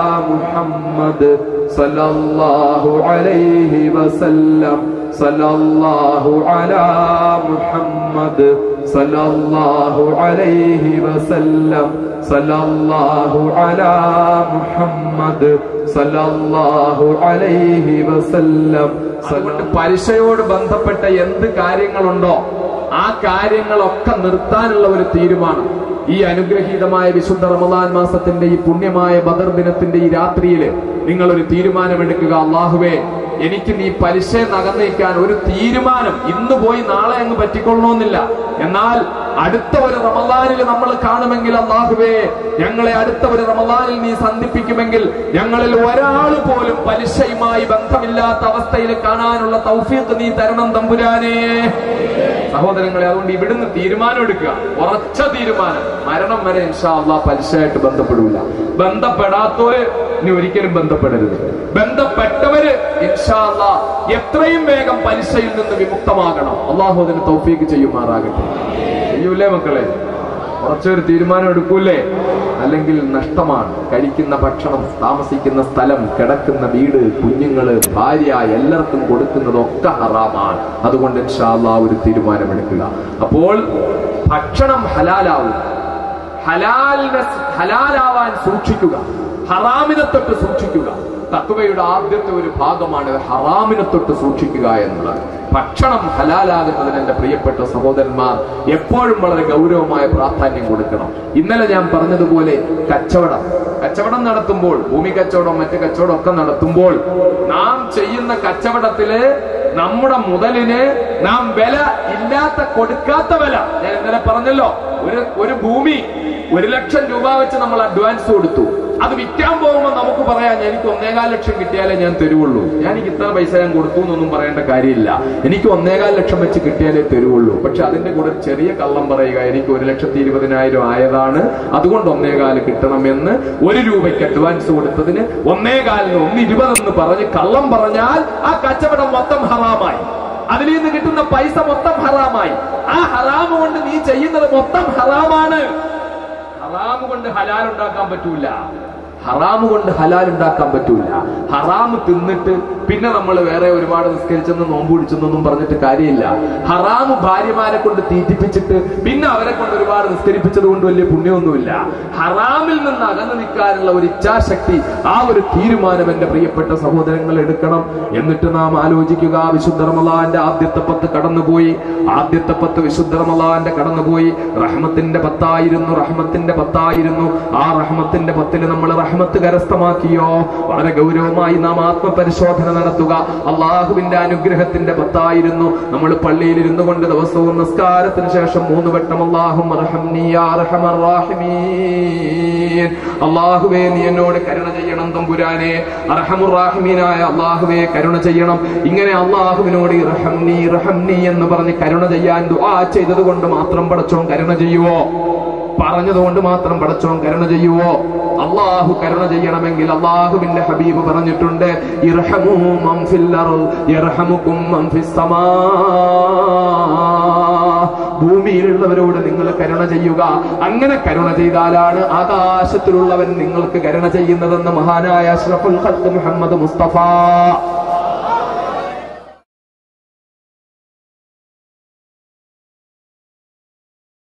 മുഹമ്മദ് സല്ലല്ലാഹു അലൈഹി വസല്ലം സല്ലല്ലാഹു അലാ മുഹമ്മദ് സല്ലല്ലാഹു അലൈഹി വസല്ലം സല്ലല്ലാഹു അലാ മുഹമ്മദ് സല്ലല്ലാഹു അലൈഹി വസല്ലം അതുകൊണ്ട് പലിശയോട് ബന്ധപ്പെട്ട എന്ത് കാര്യങ്ങളുണ്ടോ ആ കാര്യങ്ങളൊക്കെ നിർത്താനുള്ള ഒരു തീരുമാനം ഈ അനുഗ്രഹീതമായ വിശുദ്ധ റമദാൻ മാസത്തിന്റെ ഈ പുണ്യമായ ബദർ ദിനത്തിന്റെ ഈ രാത്രിയില് നിങ്ങൾ ഒരു തീരുമാനമെടുക്കുക അള്ളാഹുവേ എനിക്ക് നീ പലിശ നകന്നേക്കാൻ ഒരു തീരുമാനം ഇന്ന് പോയി നാളെ അങ്ങ് പറ്റിക്കൊള്ളണമെന്നില്ല എന്നാൽ അടുത്ത ഒരു റമദാനിൽ നമ്മൾ കാണുമെങ്കിൽ അള്ളാഹുവേ ഞങ്ങളെ അടുത്ത ഒരു റമദാനിൽ നീ സന്ധിപ്പിക്കുമെങ്കിൽ ഞങ്ങളിൽ ഒരാൾ പോലും പലിശയുമായി ബന്ധമില്ലാത്ത അവസ്ഥയിൽ കാണാനുള്ള തൗഫീഖ് നീ തരണം തമ്പുരാനേ സഹോദരങ്ങളെ അതുകൊണ്ട് ഇവിടുന്ന് തീരുമാനം എടുക്കുക ഉറച്ച തീരുമാനം മരണം വരെ ഇൻഷാ അള്ളാ പലിശയായിട്ട് ബന്ധപ്പെടൂല ബന്ധപ്പെടാത്തവര് ഇനി ഒരിക്കലും ബന്ധപ്പെടരുത് ബന്ധപ്പെട്ടവര് ഇൻഷാ അള്ളാ എത്രയും വേഗം പലിശയിൽ നിന്ന് വിമുക്തമാകണം അള്ളാഹു അതിന് തൗഫീക്ക് ചെയ്യുമാറാകട്ടെ ചെയ്യൂലേ മക്കളെ കുറച്ചൊരു തീരുമാനം എടുക്കൂലേ അല്ലെങ്കിൽ നഷ്ടമാണ് കഴിക്കുന്ന ഭക്ഷണം താമസിക്കുന്ന സ്ഥലം കിടക്കുന്ന വീട് കുഞ്ഞുങ്ങള് ഭാര്യ എല്ലാവർക്കും കൊടുക്കുന്നതൊക്കെ ഹറാമാണ് അതുകൊണ്ട് ഇൻഷാ അള്ളാ ഒരു തീരുമാനമെടുക്കുക അപ്പോൾ ഭക്ഷണം ഹലാലാവും ഹലാലിനെ ഹലാലാവാൻ സൂക്ഷിക്കുക ഹറാമിനെ തൊട്ട് സൂക്ഷിക്കുക തത്വയുടെ ആദ്യത്തെ ഒരു ഭാഗമാണ് ഹറാമിനെ തൊട്ട് സൂക്ഷിക്കുക എന്നുള്ളത് ഭക്ഷണം ഹലാലാകുന്നതിന് എന്റെ പ്രിയപ്പെട്ട സഹോദരന്മാർ എപ്പോഴും വളരെ ഗൗരവമായ പ്രാധാന്യം കൊടുക്കണം ഇന്നലെ ഞാൻ പറഞ്ഞതുപോലെ കച്ചവടം കച്ചവടം നടത്തുമ്പോൾ ഭൂമി കച്ചവടം മറ്റ് കച്ചവടം ഒക്കെ നടത്തുമ്പോൾ നാം ചെയ്യുന്ന കച്ചവടത്തില് നമ്മുടെ മുതലിന് നാം വില ഇല്ലാത്ത കൊടുക്കാത്ത വില ഞാൻ ഇന്നലെ പറഞ്ഞല്ലോ ഒരു ഒരു ഭൂമി ഒരു ലക്ഷം രൂപ വെച്ച് നമ്മൾ അഡ്വാൻസ് കൊടുത്തു അത് വിൽക്കാൻ പോകുമ്പോൾ നമുക്ക് പറയാം എനിക്ക് ഒന്നേകാൽ ലക്ഷം കിട്ടിയാലേ ഞാൻ തരുവുള്ളൂ ഞാൻ എനിക്ക് ഇത്ര പൈസ ഞാൻ കൊടുത്തു എന്നൊന്നും പറയേണ്ട കാര്യമില്ല എനിക്ക് ഒന്നേകാൽ ലക്ഷം വെച്ച് കിട്ടിയാലേ തരുവുള്ളൂ പക്ഷെ അതിന്റെ കൂടെ ഒരു ചെറിയ കള്ളം പറയുക എനിക്ക് ഒരു ലക്ഷത്തി ഇരുപതിനായിരം ആയതാണ് അതുകൊണ്ട് ഒന്നേകാല് കിട്ടണമെന്ന് ഒരു രൂപയ്ക്ക് അഡ്വാൻസ് കൊടുത്തതിന് ഒന്നേകാലിന് ഒന്ന് ഇരുപതെന്ന് പറഞ്ഞ് കള്ളം പറഞ്ഞാൽ ആ കച്ചവടം മൊത്തം ഹറാമായി അതിൽ നിന്ന് കിട്ടുന്ന പൈസ മൊത്തം ഹറാമായി ആ ഹറാമ് കൊണ്ട് നീ ചെയ്യുന്നത് മൊത്തം ഹറാമാണ് ഹറാമ് കൊണ്ട് ഹലാൽ ഉണ്ടാക്കാൻ പറ്റൂല ഹറാമ് കൊണ്ട് ഹലാൽ ഉണ്ടാക്കാൻ പറ്റൂല ഹറാമ് തിന്നിട്ട് പിന്നെ നമ്മൾ വേറെ ഒരുപാട് നിസ്കരിച്ചെന്ന് നോമ്പ് പിടിച്ചെന്നൊന്നും പറഞ്ഞിട്ട് കാര്യമില്ല ഹറാമ് ഭാര്യമാരെ കൊണ്ട് തീറ്റിപ്പിച്ചിട്ട് പിന്നെ അവരെ കൊണ്ട് ഒരുപാട് നിസ്കരിപ്പിച്ചത് കൊണ്ട് വലിയ പുണ്യമൊന്നുമില്ല ഹറാമിൽ നിന്ന് അകന്നു നിൽക്കാനുള്ള ഒരു ഇച്ഛാശക്തി ആ ഒരു തീരുമാനം എന്റെ പ്രിയപ്പെട്ട സഹോദരങ്ങൾ എടുക്കണം എന്നിട്ട് നാം ആലോചിക്കുക വിശുദ്ധ റമലാന്റെ ആദ്യത്തെ പത്ത് കടന്നുപോയി ആദ്യത്തെ പത്ത് വിശുദ്ധ റമലാന്റെ കടന്നുപോയി റഹ്മത്തിന്റെ പത്തായിരുന്നു റഹ്മത്തിന്റെ പത്തായിരുന്നു ആ റഹ്മത്തിന്റെ പത്തിൽ നമ്മൾ റഹ്മത്ത് കരസ്ഥമാക്കിയോ വളരെ ഗൗരവമായി നാം ആത്മപരിശോധന നടത്തുക അള്ളാഹുവിന്റെ അനുഗ്രഹത്തിന്റെ പത്തായിരുന്നു നമ്മൾ പള്ളിയിൽ ഇരുന്നു കൊണ്ട് ദിവസവും നിസ്കാരത്തിന് ശേഷം മൂന്ന് വട്ടം അള്ളാഹും അള്ളാഹുവേ നീ എന്നോട് കരുണ ചെയ്യണം തമ്പുരാനെ അർഹമുറാഹിമീനായ അള്ളാഹുവേ കരുണ ചെയ്യണം ഇങ്ങനെ അള്ളാഹുവിനോട് ഇറഹംനി റഹംനി എന്ന് പറഞ്ഞ് കരുണ ചെയ്യാൻ ദുആ ചെയ്തത് കൊണ്ട് മാത്രം പടച്ചോൻ കരുണ ചെയ്യുവോ പറഞ്ഞതുകൊണ്ട് മാത്രം പടച്ചോൻ കരുണ ചെയ്യുവോ അള്ളാഹു കരുണ ചെയ്യണമെങ്കിൽ അള്ളാഹുവിന്റെ ഹബീബ് പറഞ്ഞിട്ടുണ്ട് ഇർഹമൂ മൻ ഫിൽ അർള് യർഹമുകും മൻ ഫിസ് സമാ ഭൂമിയിലുള്ളവരോട് നിങ്ങൾ കരുണ ചെയ്യുക അങ്ങനെ കരുണ ചെയ്താലാണ് ആകാശത്തിലുള്ളവൻ നിങ്ങൾക്ക് കരുണ ചെയ്യുന്നതെന്ന് മഹാനായ അഷ്റഫുൽ ഖൽഖ് മുഹമ്മദ് മുസ്തഫ